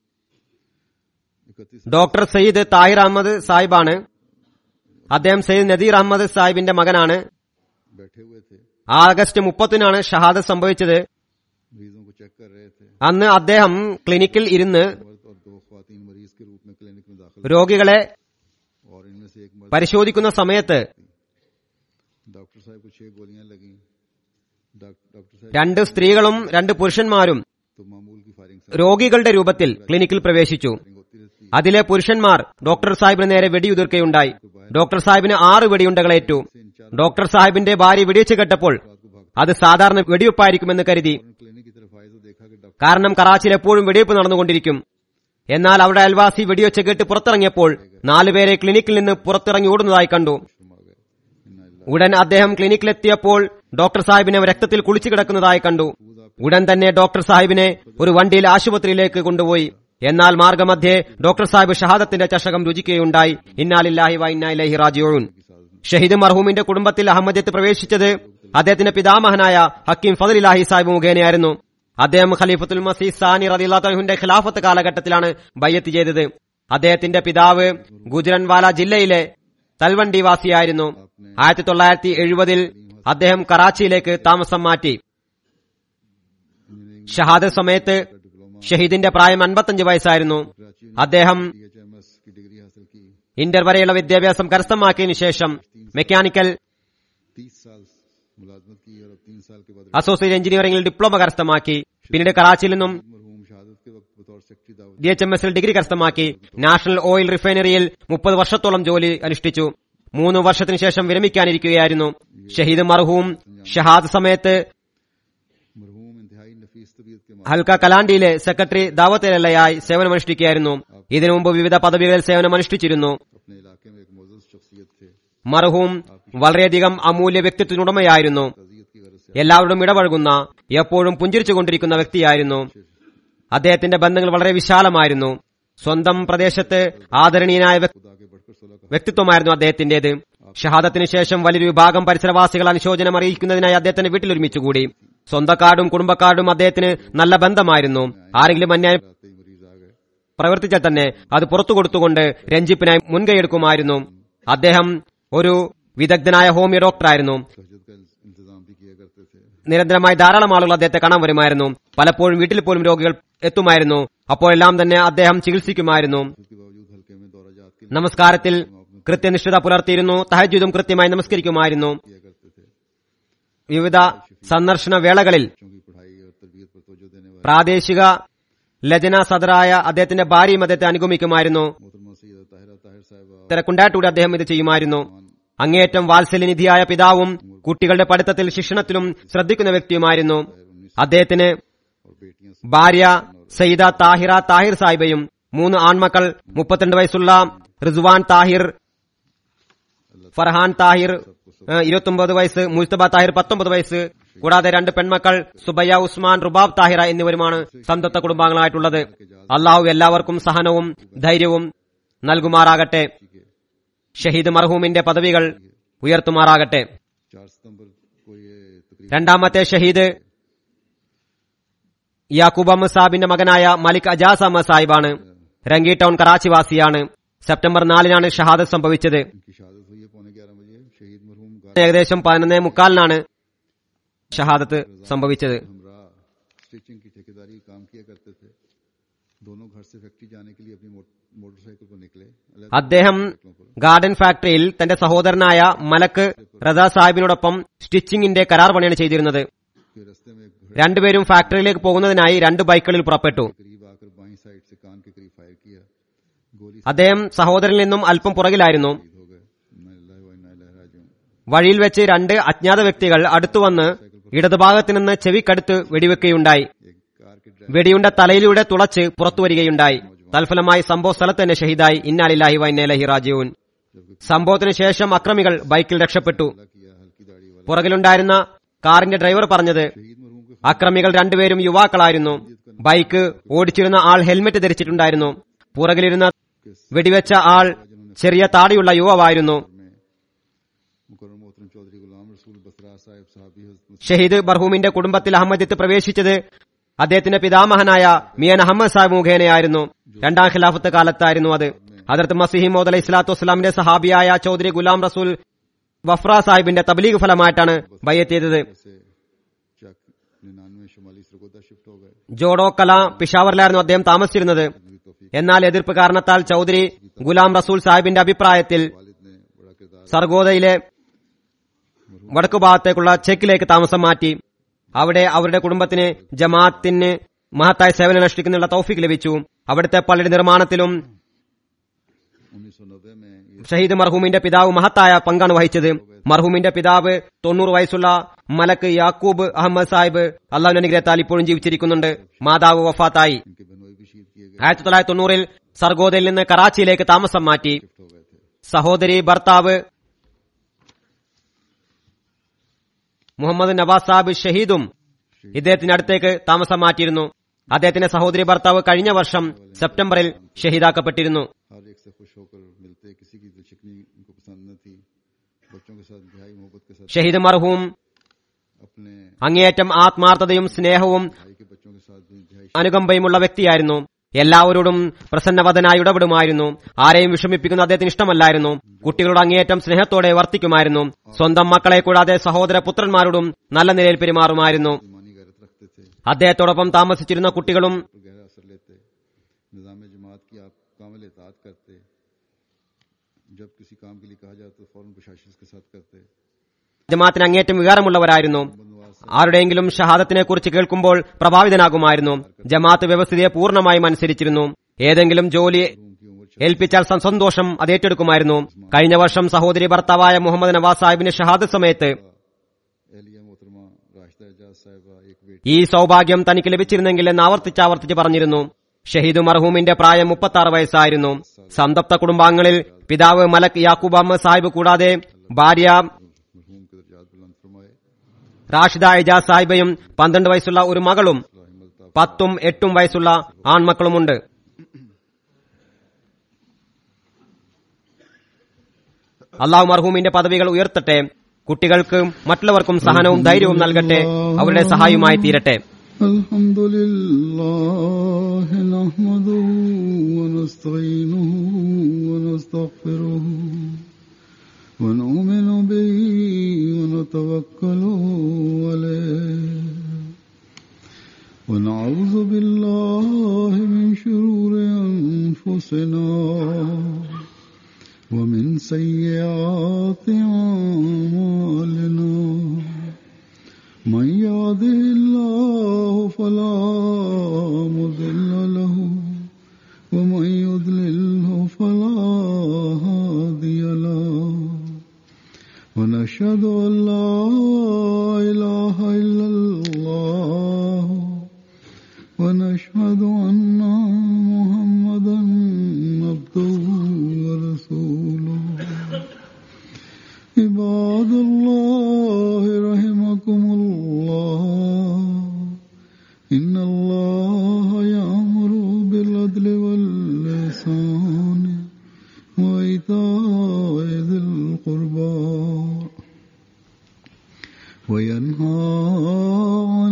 इकतीस
ഡോക്ടർ സയ്യിദ് താഹിർ അഹമ്മദ് സാഹിബാണ് അദ്ദേഹം സയ്യിദ് നദീർ അഹമ്മദ് സാഹിബിന്റെ മകനാണ്
बैठे हुए थे
ആഗസ്റ്റ് മുപ്പത്തിനാണ് ഷഹാദത്ത് സംഭവിച്ചത്
मरीजों को चेक कर रहे थे
അന്ന് അദ്ദേഹം ക്ലിനിക്കിൽ ഇരുന്ന്
मर्द और दो खातन मरीज के रूप में क्लिनिक में दाखिल
രോഗികളെ
और इनमें से एक मर्द
പരിശോധിക്കുന്ന സമയത്ത്
डॉक्टर साहब को छह गोलियां लगी डॉक- डॉक्टर साहब
രണ്ട് സ്ത്രീകളും രണ്ട് പുരുഷന്മാരും
तो मामूल की फायरिंग
രോഗികളുടെ രൂപത്തിൽ ക്ലിനിക്കിൽ പ്രവേശിച്ചു
होती रहती
അതിലെ പുരുഷന്മാർ ഡോക്ടർ സാഹിബിന് നേരെ വെടിയുതിർക്കുകയുണ്ടായി ഡോക്ടർ സാഹിബിന് ആറ് വെടിയുണ്ടകളേറ്റു ഡോക്ടർ സാഹിബിന്റെ ഭാര്യ വെടിവെച്ച് കേട്ടപ്പോൾ അത് സാധാരണ വെടിവെപ്പായിരിക്കുമെന്ന് കരുതി
क्लिनिक की तरफ आए तो देखा कि डॉक्टर
കാരണം കറാച്ചിയിൽ എപ്പോഴും വെടിവെപ്പ് നടന്നുകൊണ്ടിരിക്കും എന്നാൽ അവിടെ അയൽവാസി വെടിവെച്ച് കേട്ട് പുറത്തിറങ്ങിയപ്പോൾ നാലുപേരെ ക്ലിനിക്കിൽ നിന്ന് പുറത്തിറങ്ങി ഓടുന്നതായി കണ്ടു
आ गए इन्ना लिल्लाह
ഉടൻ അദ്ദേഹം ക്ലിനിക്കിലെത്തിയപ്പോൾ ഡോക്ടർ സാഹിബിനെ രക്തത്തിൽ കുളിച്ചു കിടക്കുന്നതായി കണ്ടു ഉടൻ തന്നെ ഡോക്ടർ സാഹിബിനെ ഒരു വണ്ടിയിൽ ആശുപത്രിയിലേക്ക് കൊണ്ടുപോയി എന്നാൽ മാർഗമധ്യേ ഡോക്ടർ സാഹിബ് ഷഹാദത്തിന്റെ ചഷകം രുചിക്കുകയുണ്ടായി ഇന്നാലില്ലാഹി വ ഇന്നാ ഇലൈഹി റാജിഊൻ ഷഹീദ് മർഹൂമിന്റെ കുടുംബത്തിൽ അഹമ്മദത്ത് പ്രവേശിച്ചത് അദ്ദേഹത്തിന്റെ പിതാമഹനായ ഹക്കീം ഫദലിലാഹി സാഹിബ് മുഖേനയായിരുന്നു അദ്ദേഹം ഖലീഫത്തുൽ മസീ സാനി റദിയുള്ളാഹുവിന്റെ ഖിലാഫത്ത് കാലഘട്ടത്തിലാണ് ബയ്യത്ത് ചെയ്തത് അദ്ദേഹത്തിന്റെ പിതാവ് ഗുജറൻവാല ജില്ലയിലെ തൽവണ്ടി വാസിയായിരുന്നു ആയിരത്തി തൊള്ളായിരത്തി എഴുപതിൽ അദ്ദേഹം കറാച്ചിയിലേക്ക് താമസം മാറ്റി ഷഹാദത്ത് സമയത്ത് ഷഹീദിന്റെ പ്രായം അൻപത്തഞ്ച് വയസ്സായിരുന്നു അദ്ദേഹം
डीएचएमएस की डिग्री हासिल की
ഇന്റർ വരെയുള്ള വിദ്യാഭ്യാസം കരസ്ഥമാക്കിയതിനു ശേഷം മെക്കാനിക്കൽ
तीस साल मुलाजमत की और अब तीन साल के बाद
അസോസിയേറ്റ് എഞ്ചിനീയറിംഗിൽ ഡിപ്ലോമ കരസ്ഥമാക്കി പിന്നീട് കറാച്ചിയിൽ നിന്നും
मरहूम शहादत के वक्त बतौर सेक्रेटरी दावत
ഡി എച്ച് എം എസിൽ ഡിഗ്രി കരസ്ഥമാക്കി നാഷണൽ ഓയിൽ റിഫൈനറിയിൽ മുപ്പത് വർഷത്തോളം ജോലി അനുഷ്ഠിച്ചു മൂന്ന് വർഷത്തിനു ശേഷം വിരമിക്കാനിരിക്കുകയായിരുന്നു ഷഹീദ് മർഹൂം ഷഹാദ് സമയത്ത്
मरहूम इंतहाई नफीस तबीयत के
ഹൽക്ക കലാണ്ടിയിലെ സെക്രട്ടറി ദാവത്തിലയായി സേവനമനുഷ്ഠിക്കുകയായിരുന്നു ഇതിനു മുമ്പ് വിവിധ പദവികളിൽ സേവനമനുഷ്ഠിച്ചിരുന്നു
अपने इलाके में एक मोजस शख्सियत थे
മർഹൂം വളരെയധികം അമൂല്യ വ്യക്തിത്വത്തിനുടമയായിരുന്നു എല്ലാവരോടും ഇടപഴകുന്ന എപ്പോഴും പുഞ്ചിരിച്ചുകൊണ്ടിരിക്കുന്ന വ്യക്തിയായിരുന്നു അദ്ദേഹത്തിന്റെ ബന്ധങ്ങൾ വളരെ വിശാലമായിരുന്നു സ്വന്തം പ്രദേശത്ത് ആദരണീയനായ വ്യക്തി- വ്യക്തിത്വമായിരുന്നു അദ്ദേഹത്തിന്റേത് ഷഹാദത്തിന് ശേഷം വലിയൊരു വിഭാഗം പരിസരവാസികൾ അനുശോചനം അറിയിക്കുന്നതിനായി അദ്ദേഹത്തിന്റെ വീട്ടിൽ ഒരുമിച്ചുകൂടി സ്വന്തക്കാരും കുടുംബക്കാരും അദ്ദേഹത്തിന് നല്ല ബന്ധമായിരുന്നു ആരെങ്കിലും അന്യായം പ്രവർത്തിച്ചാൽ തന്നെ അത് പുറത്തു കൊടുത്തുകൊണ്ട് രഞ്ജിപ്പിനായി മുൻകൈയെടുക്കുമായിരുന്നു അദ്ദേഹം ഒരു വിദഗ്ധനായ ഹോമിയോ ഡോക്ടറായിരുന്നു
तहजद का इंतजाम भी किया करते थे
നിരന്തരമായി ധാരാളം ആളുകൾ അദ്ദേഹത്തെ കാണാൻ വരുമായിരുന്നു പലപ്പോഴും വീട്ടിൽ പോലും രോഗികൾ എത്തുമായിരുന്നു അപ്പോഴെല്ലാം തന്നെ അദ്ദേഹം ചികിത്സിക്കുമായിരുന്നു
उसके बावजूद हल्के में दौरा जात के
നമസ്കാരത്തിൽ കൃത്യനിഷ്ഠത പുലർത്തിയിരുന്നു തഹജുദും കൃത്യമായി നമസ്കരിക്കുമായിരുന്നു
किया करते थे
വിവിധ സന്ദർശന വേളകളിൽ
बच्चों की पढ़ाई और तरबियत पर तवज्जो देने वाले
പ്രാദേശിക ലജന സദറായ അദ്ദേഹത്തിന്റെ ഭാര്യയും അദ്ദേഹത്തെ അനുഗമിക്കുമായിരുന്നു
मोहतरमा सैयद ताहिरा ताहिर साहिबा
തിരക്കുണ്ടായിട്ടൂടെ അദ്ദേഹം ഇത് ചെയ്യുമായിരുന്നു അങ്ങേയറ്റം വാത്സല്യനിധിയായ പിതാവും കുട്ടികളുടെ പഠിത്തത്തിൽ ശിക്ഷണത്തിലും ശ്രദ്ധിക്കുന്ന വ്യക്തിയുമായിരുന്നു അദ്ദേഹത്തിന്
और बेटियां
ഭാര്യ സയ്യിദ താഹിറ താഹിർ സാഹിബയും മൂന്ന് ആൺമക്കൾ മുപ്പത്തിരണ്ട് വയസ്സുള്ള റിസ്വാൻ താഹിർ ഫർഹാൻ താഹിർ ഇരുപത്തൊമ്പത് വയസ്സ് മുസ്തബ താഹിർ പത്തൊമ്പത് വയസ്സ് കൂടാതെ രണ്ട് പെൺമക്കൾ സുബയ്യ ഉസ്മാൻ റുബാബ് താഹിറ എന്നിവരുമാണ് സന്തപ്ത കുടുംബാംഗങ്ങളായിട്ടുള്ളത് അള്ളാഹു എല്ലാവർക്കും സഹനവും ധൈര്യവും നൽകുമാറാകട്ടെ ഷഹീദ് മർഹൂമിന്റെ പദവികൾ ഉയർത്തുമാറാകട്ടെ
चार सितंबर को ये तकरीब
രണ്ടാമത്തെ ഷഹീദ് യാക്കൂബ് അഹമ്മദ് സാഹിബിന്റെ മകനായ മലിക് അജാസ് അഹമ്മദ് സാഹിബാണ് രംഗി ടൗൺ കറാച്ചിവാസിയാണ് സെപ്റ്റംബർ നാലിനാണ് ഷഹാദത്ത് സംഭവിച്ചത്
इनकी शहादत हुई है पौने ग्यारह बजे शहीद मरहूम गालिब
ഏകദേശം പതിനൊന്നേ മുക്കാലിനാണ് ഷഹാദത്ത് സംഭവിച്ചത്
हमरा स्टिचिंग की ठेकेदारी काम किया करते थे दोनों घर से फैक्ट्री जाने के लिए अपनी मोट- मोटरसाइकिल पर निकले अलग
അദ്ദേഹം ഗാർഡൻ ഫാക്ടറിയിൽ തന്റെ സഹോദരനായ മലക്ക് റസ സാഹിബിനോടൊപ്പം സ്റ്റിച്ചിങ്ങിന്റെ കരാർ പണിയാണ് ചെയ്തിരുന്നത്
के रास्ते में एक घोड़े
രണ്ടുപേരും ഫാക്ടറിയിലേക്ക് പോകുന്നതിനായി രണ്ട് ബൈക്കുകളിൽ പുറപ്പെട്ടു
के करीब आकर बाई साइड से कान के करीब फायर किया गोली
അദ്ദേഹം സഹോദരനിൽ നിന്നും അല്പം പുറകിലായിരുന്നു
शहीद हो गए इन्ना लिल्लाहि व इन्ना इलैहि राजिऊन
വഴിയിൽ വെച്ച് രണ്ട് അജ്ഞാത വ്യക്തികൾ അടുത്തുവന്ന് ഇടതുഭാഗത്ത് നിന്ന് ചെവിക്കടുത്ത് വെടിവെക്കുകയുണ്ടായി
एक कार के ड्राइवर
വെടിയുണ്ട തലയിലൂടെ തുളച്ച് പുറത്തു വരികയുണ്ടായി തൽഫലമായി സംഭവ സ്ഥലത്ത് തന്നെ ഷഹീദായി ഇന്നാലില്ലാഹി വൈനലഹി റാജീവൻ സംഭവത്തിന് ശേഷം അക്രമികൾ ബൈക്കിൽ രക്ഷപ്പെട്ടു
किया हल्की दाढ़ी वाला
പുറകിലുണ്ടായിരുന്ന കാറിന്റെ ഡ്രൈവർ പറഞ്ഞത്
शहीद मरहूम के
അക്രമികൾ രണ്ടുപേരും യുവാക്കളായിരുന്നു ബൈക്ക് ഓടിച്ചിരുന്ന ആൾ ഹെൽമെറ്റ് ധരിച്ചിട്ടുണ്ടായിരുന്നു പുറകിലിരുന്ന വെടിവെച്ച ആൾ ചെറിയ താടിയുള്ള യുവാവായിരുന്നു
में मुकर्रम मोहतरम चौधरी गुलाम रसूल बसरा साहिब साहबी हजरत
ഷഹീദ് ബർഹൂമിന്റെ കുടുംബത്തിൽ അഹമ്മദിത്ത് പ്രവേശിച്ചത് അദ്ദേഹത്തിന്റെ പിതാമഹനായ മിയൻ അഹമ്മദ് സാഹിബ് മുഖേനയായിരുന്നു രണ്ടാം ഖിലാഫത്ത് കാലത്തായിരുന്നു അത് ഹജറത്ത് മസിഹി മോദ് അലൈഹി സ്വലാത്തു വസ്സലാമിന്റെ സഹാബിയായ ചൗധരി ഗുലാം റസൂൽ വഫ്ര സാഹിബിന്റെ തബ്ലീഗ് ഫലമായിട്ടാണ് ബയ്യത്ത് ചെയ്തത്
से चक निन्यानवे शुमाली सरगोदा शिफ्ट हो गए
ജോഡോ കല പിഷാവറിലായിരുന്നു അദ്ദേഹം താമസിച്ചിരുന്നത് എന്നാൽ എതിർപ്പ് കാരണത്താൽ ചൗധരി ഗുലാം റസൂൽ സാഹിബിന്റെ അഭിപ്രായത്തിൽ
वालिद ने बड़ा किरदार
സർഗോദയിലെ വടക്കു ഭാഗത്തേക്കുള്ള ചെക്കിലേക്ക് താമസം മാറ്റി അവിടെ അവരുടെ കുടുംബത്തിന് ജമാഅത്തിന് മഹത്തായ സേവനം അനുഷ്ഠിക്കുന്നതിനുള്ള തൗഫീക്ക് ലഭിച്ചു അവിടുത്തെ പള്ളിയുടെ നിർമ്മാണത്തിലും
उन्नीस सौ नब्बे में ये
ഷഹീദ് മർഹൂമിന്റെ പിതാവ് മഹത്തായ പങ്കാണ് വഹിച്ചത് മർഹൂമിന്റെ പിതാവ് തൊണ്ണൂറ് വയസ്സുള്ള മലക്ക് യാക്കൂബ് അഹമ്മദ് സാഹിബ് അള്ളാഹുവിന്റെ അനുഗ്രഹത്താൽ ഇപ്പോഴും ജീവിച്ചിരിക്കുന്നുണ്ട് മാതാവ് വഫാത്തായി
इनके बहनोई भी शहीद किए गए
ആയിരത്തി തൊള്ളായിരത്തി തൊണ്ണൂറിൽ സർഗോദയിൽ നിന്ന് കറാച്ചിയിലേക്ക് താമസം മാറ്റി
शिफ्ट हो गए थे
സഹോദരി ഭർത്താവ് മുഹമ്മദ് നവാസ് സാഹിബ് ഷഹീദും ഇദ്ദേഹത്തിന്റെ അടുത്തേക്ക് താമസം മാറ്റിയിരുന്നു അദ്ദേഹത്തിന്റെ സഹോദരി ഭർത്താവ് കഴിഞ്ഞ വർഷം സെപ്റ്റംബറിൽ ഷഹീദാക്കപ്പെട്ടിരുന്നു
हर एक से खुश होकर मिलते किसी की दिलशिकनी उनको पसंद न थी बच्चों के साथ इंतहाई मोहब्बत के साथ
ഷഹീദ് മർഹൂം
अपने
അങ്ങേയറ്റം ആത്മാർത്ഥതയും സ്നേഹവും
भाई के बच्चों के साथ भी इंतहाई
അനുകമ്പയുമുള്ള വ്യക്തിയായിരുന്നു എല്ലാവരോടും പ്രസന്നവദനായി ഇടപെടുമായിരുന്നു ആരെയും വിഷമിപ്പിക്കുന്ന അദ്ദേഹത്തിന് ഇഷ്ടമല്ലായിരുന്നു കുട്ടികളോട് അങ്ങേയറ്റം സ്നേഹത്തോടെ വർത്തിക്കുമായിരുന്നു സ്വന്തം മക്കളെ കൂടാതെ സഹോദര പുത്രന്മാരോടും നല്ല നിലയിൽ പെരുമാറുമായിരുന്നു
ईमानी गैरत रखते थे
അദ്ദേഹത്തോടൊപ്പം താമസിച്ചിരുന്ന കുട്ടികളും
पर गहरा असर लेते निज़ाम जमात की आप कामिल इतात करते जब किसी काम के लिए कहा जाए तो फौरन प्रशासन के साथ करते
ജമാഅത്തിന് അങ്ങേറ്റം വികാരമുള്ളവരായിരുന്നു ആരുടെയെങ്കിലും ഷഹാദത്തിനെ കുറിച്ച് കേൾക്കുമ്പോൾ പ്രഭാവിതനാകുമായിരുന്നു ജമാഅത്ത് വ്യവസ്ഥിതിയെ പൂർണ്ണമായും അനുസരിച്ചിരുന്നു ഏതെങ്കിലും ജോലി
उनकी उम्र
ഏൽപ്പിച്ചാൽ സ- സന്തോഷം അത് ഏറ്റെടുക്കുമായിരുന്നു കഴിഞ്ഞ വർഷം സഹോദരി ഭർത്താവായ മുഹമ്മദ് നവാസ് സാഹിബിന്റെ ഷഹാദത്ത് സമയത്ത്
एहलिया मोहतरमा राशिदा एजाज साहिबा एक बेटी
ഈ സൗഭാഗ്യം തനിക്ക് ലഭിച്ചിരുന്നെങ്കിൽ എന്ന് ആവർത്തിച്ച് ആവർത്തിച്ച് പറഞ്ഞിരുന്നു ഷഹീദ് മർഹൂമിന്റെ പ്രായം മുപ്പത്തി ആറ് വയസ്സായിരുന്നു സന്തപ്ത കുടുംബാംഗങ്ങളിൽ പിതാവ് മലക് യാക്കൂബ് അഹമ്മദ് സാഹിബ് കൂടാതെ ഭാര്യ
बुलंद फरमाए
റാഷിദ എജാസ് സാഹിബയും പന്ത്രണ്ട് വയസ്സുള്ള ഒരു മകളും പത്തും എട്ടും വയസ്സുള്ള ആൺമക്കളുമുണ്ട് അള്ളാഹു മർഹൂമിന്റെ പദവികൾ ഉയർത്തട്ടെ കുട്ടികൾക്ക് മറ്റുള്ളവർക്കും സഹനവും ധൈര്യവും നൽകട്ടെ അവരുടെ സഹായവുമായി തീരട്ടെ
الحمد لله نحمده ونستعينه ونستغفره ونؤمن به ونتوكل عليه ونعوذ بالله من شرور أنفسنا ومن سيئات أعمالنا من يهده الله فلا مضل له ومن يضلله فلا هادي له ونشهد أن لا إله إلا الله ونشهد أن محمدا عبده ورسوله عباد الله رحمكم الله إن الله يأمر بالعدل واللسان وإيتاء ذي القربى وينهى عن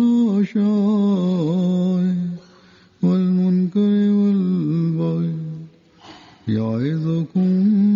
الفحشاء والمنكر والبغي يعظكم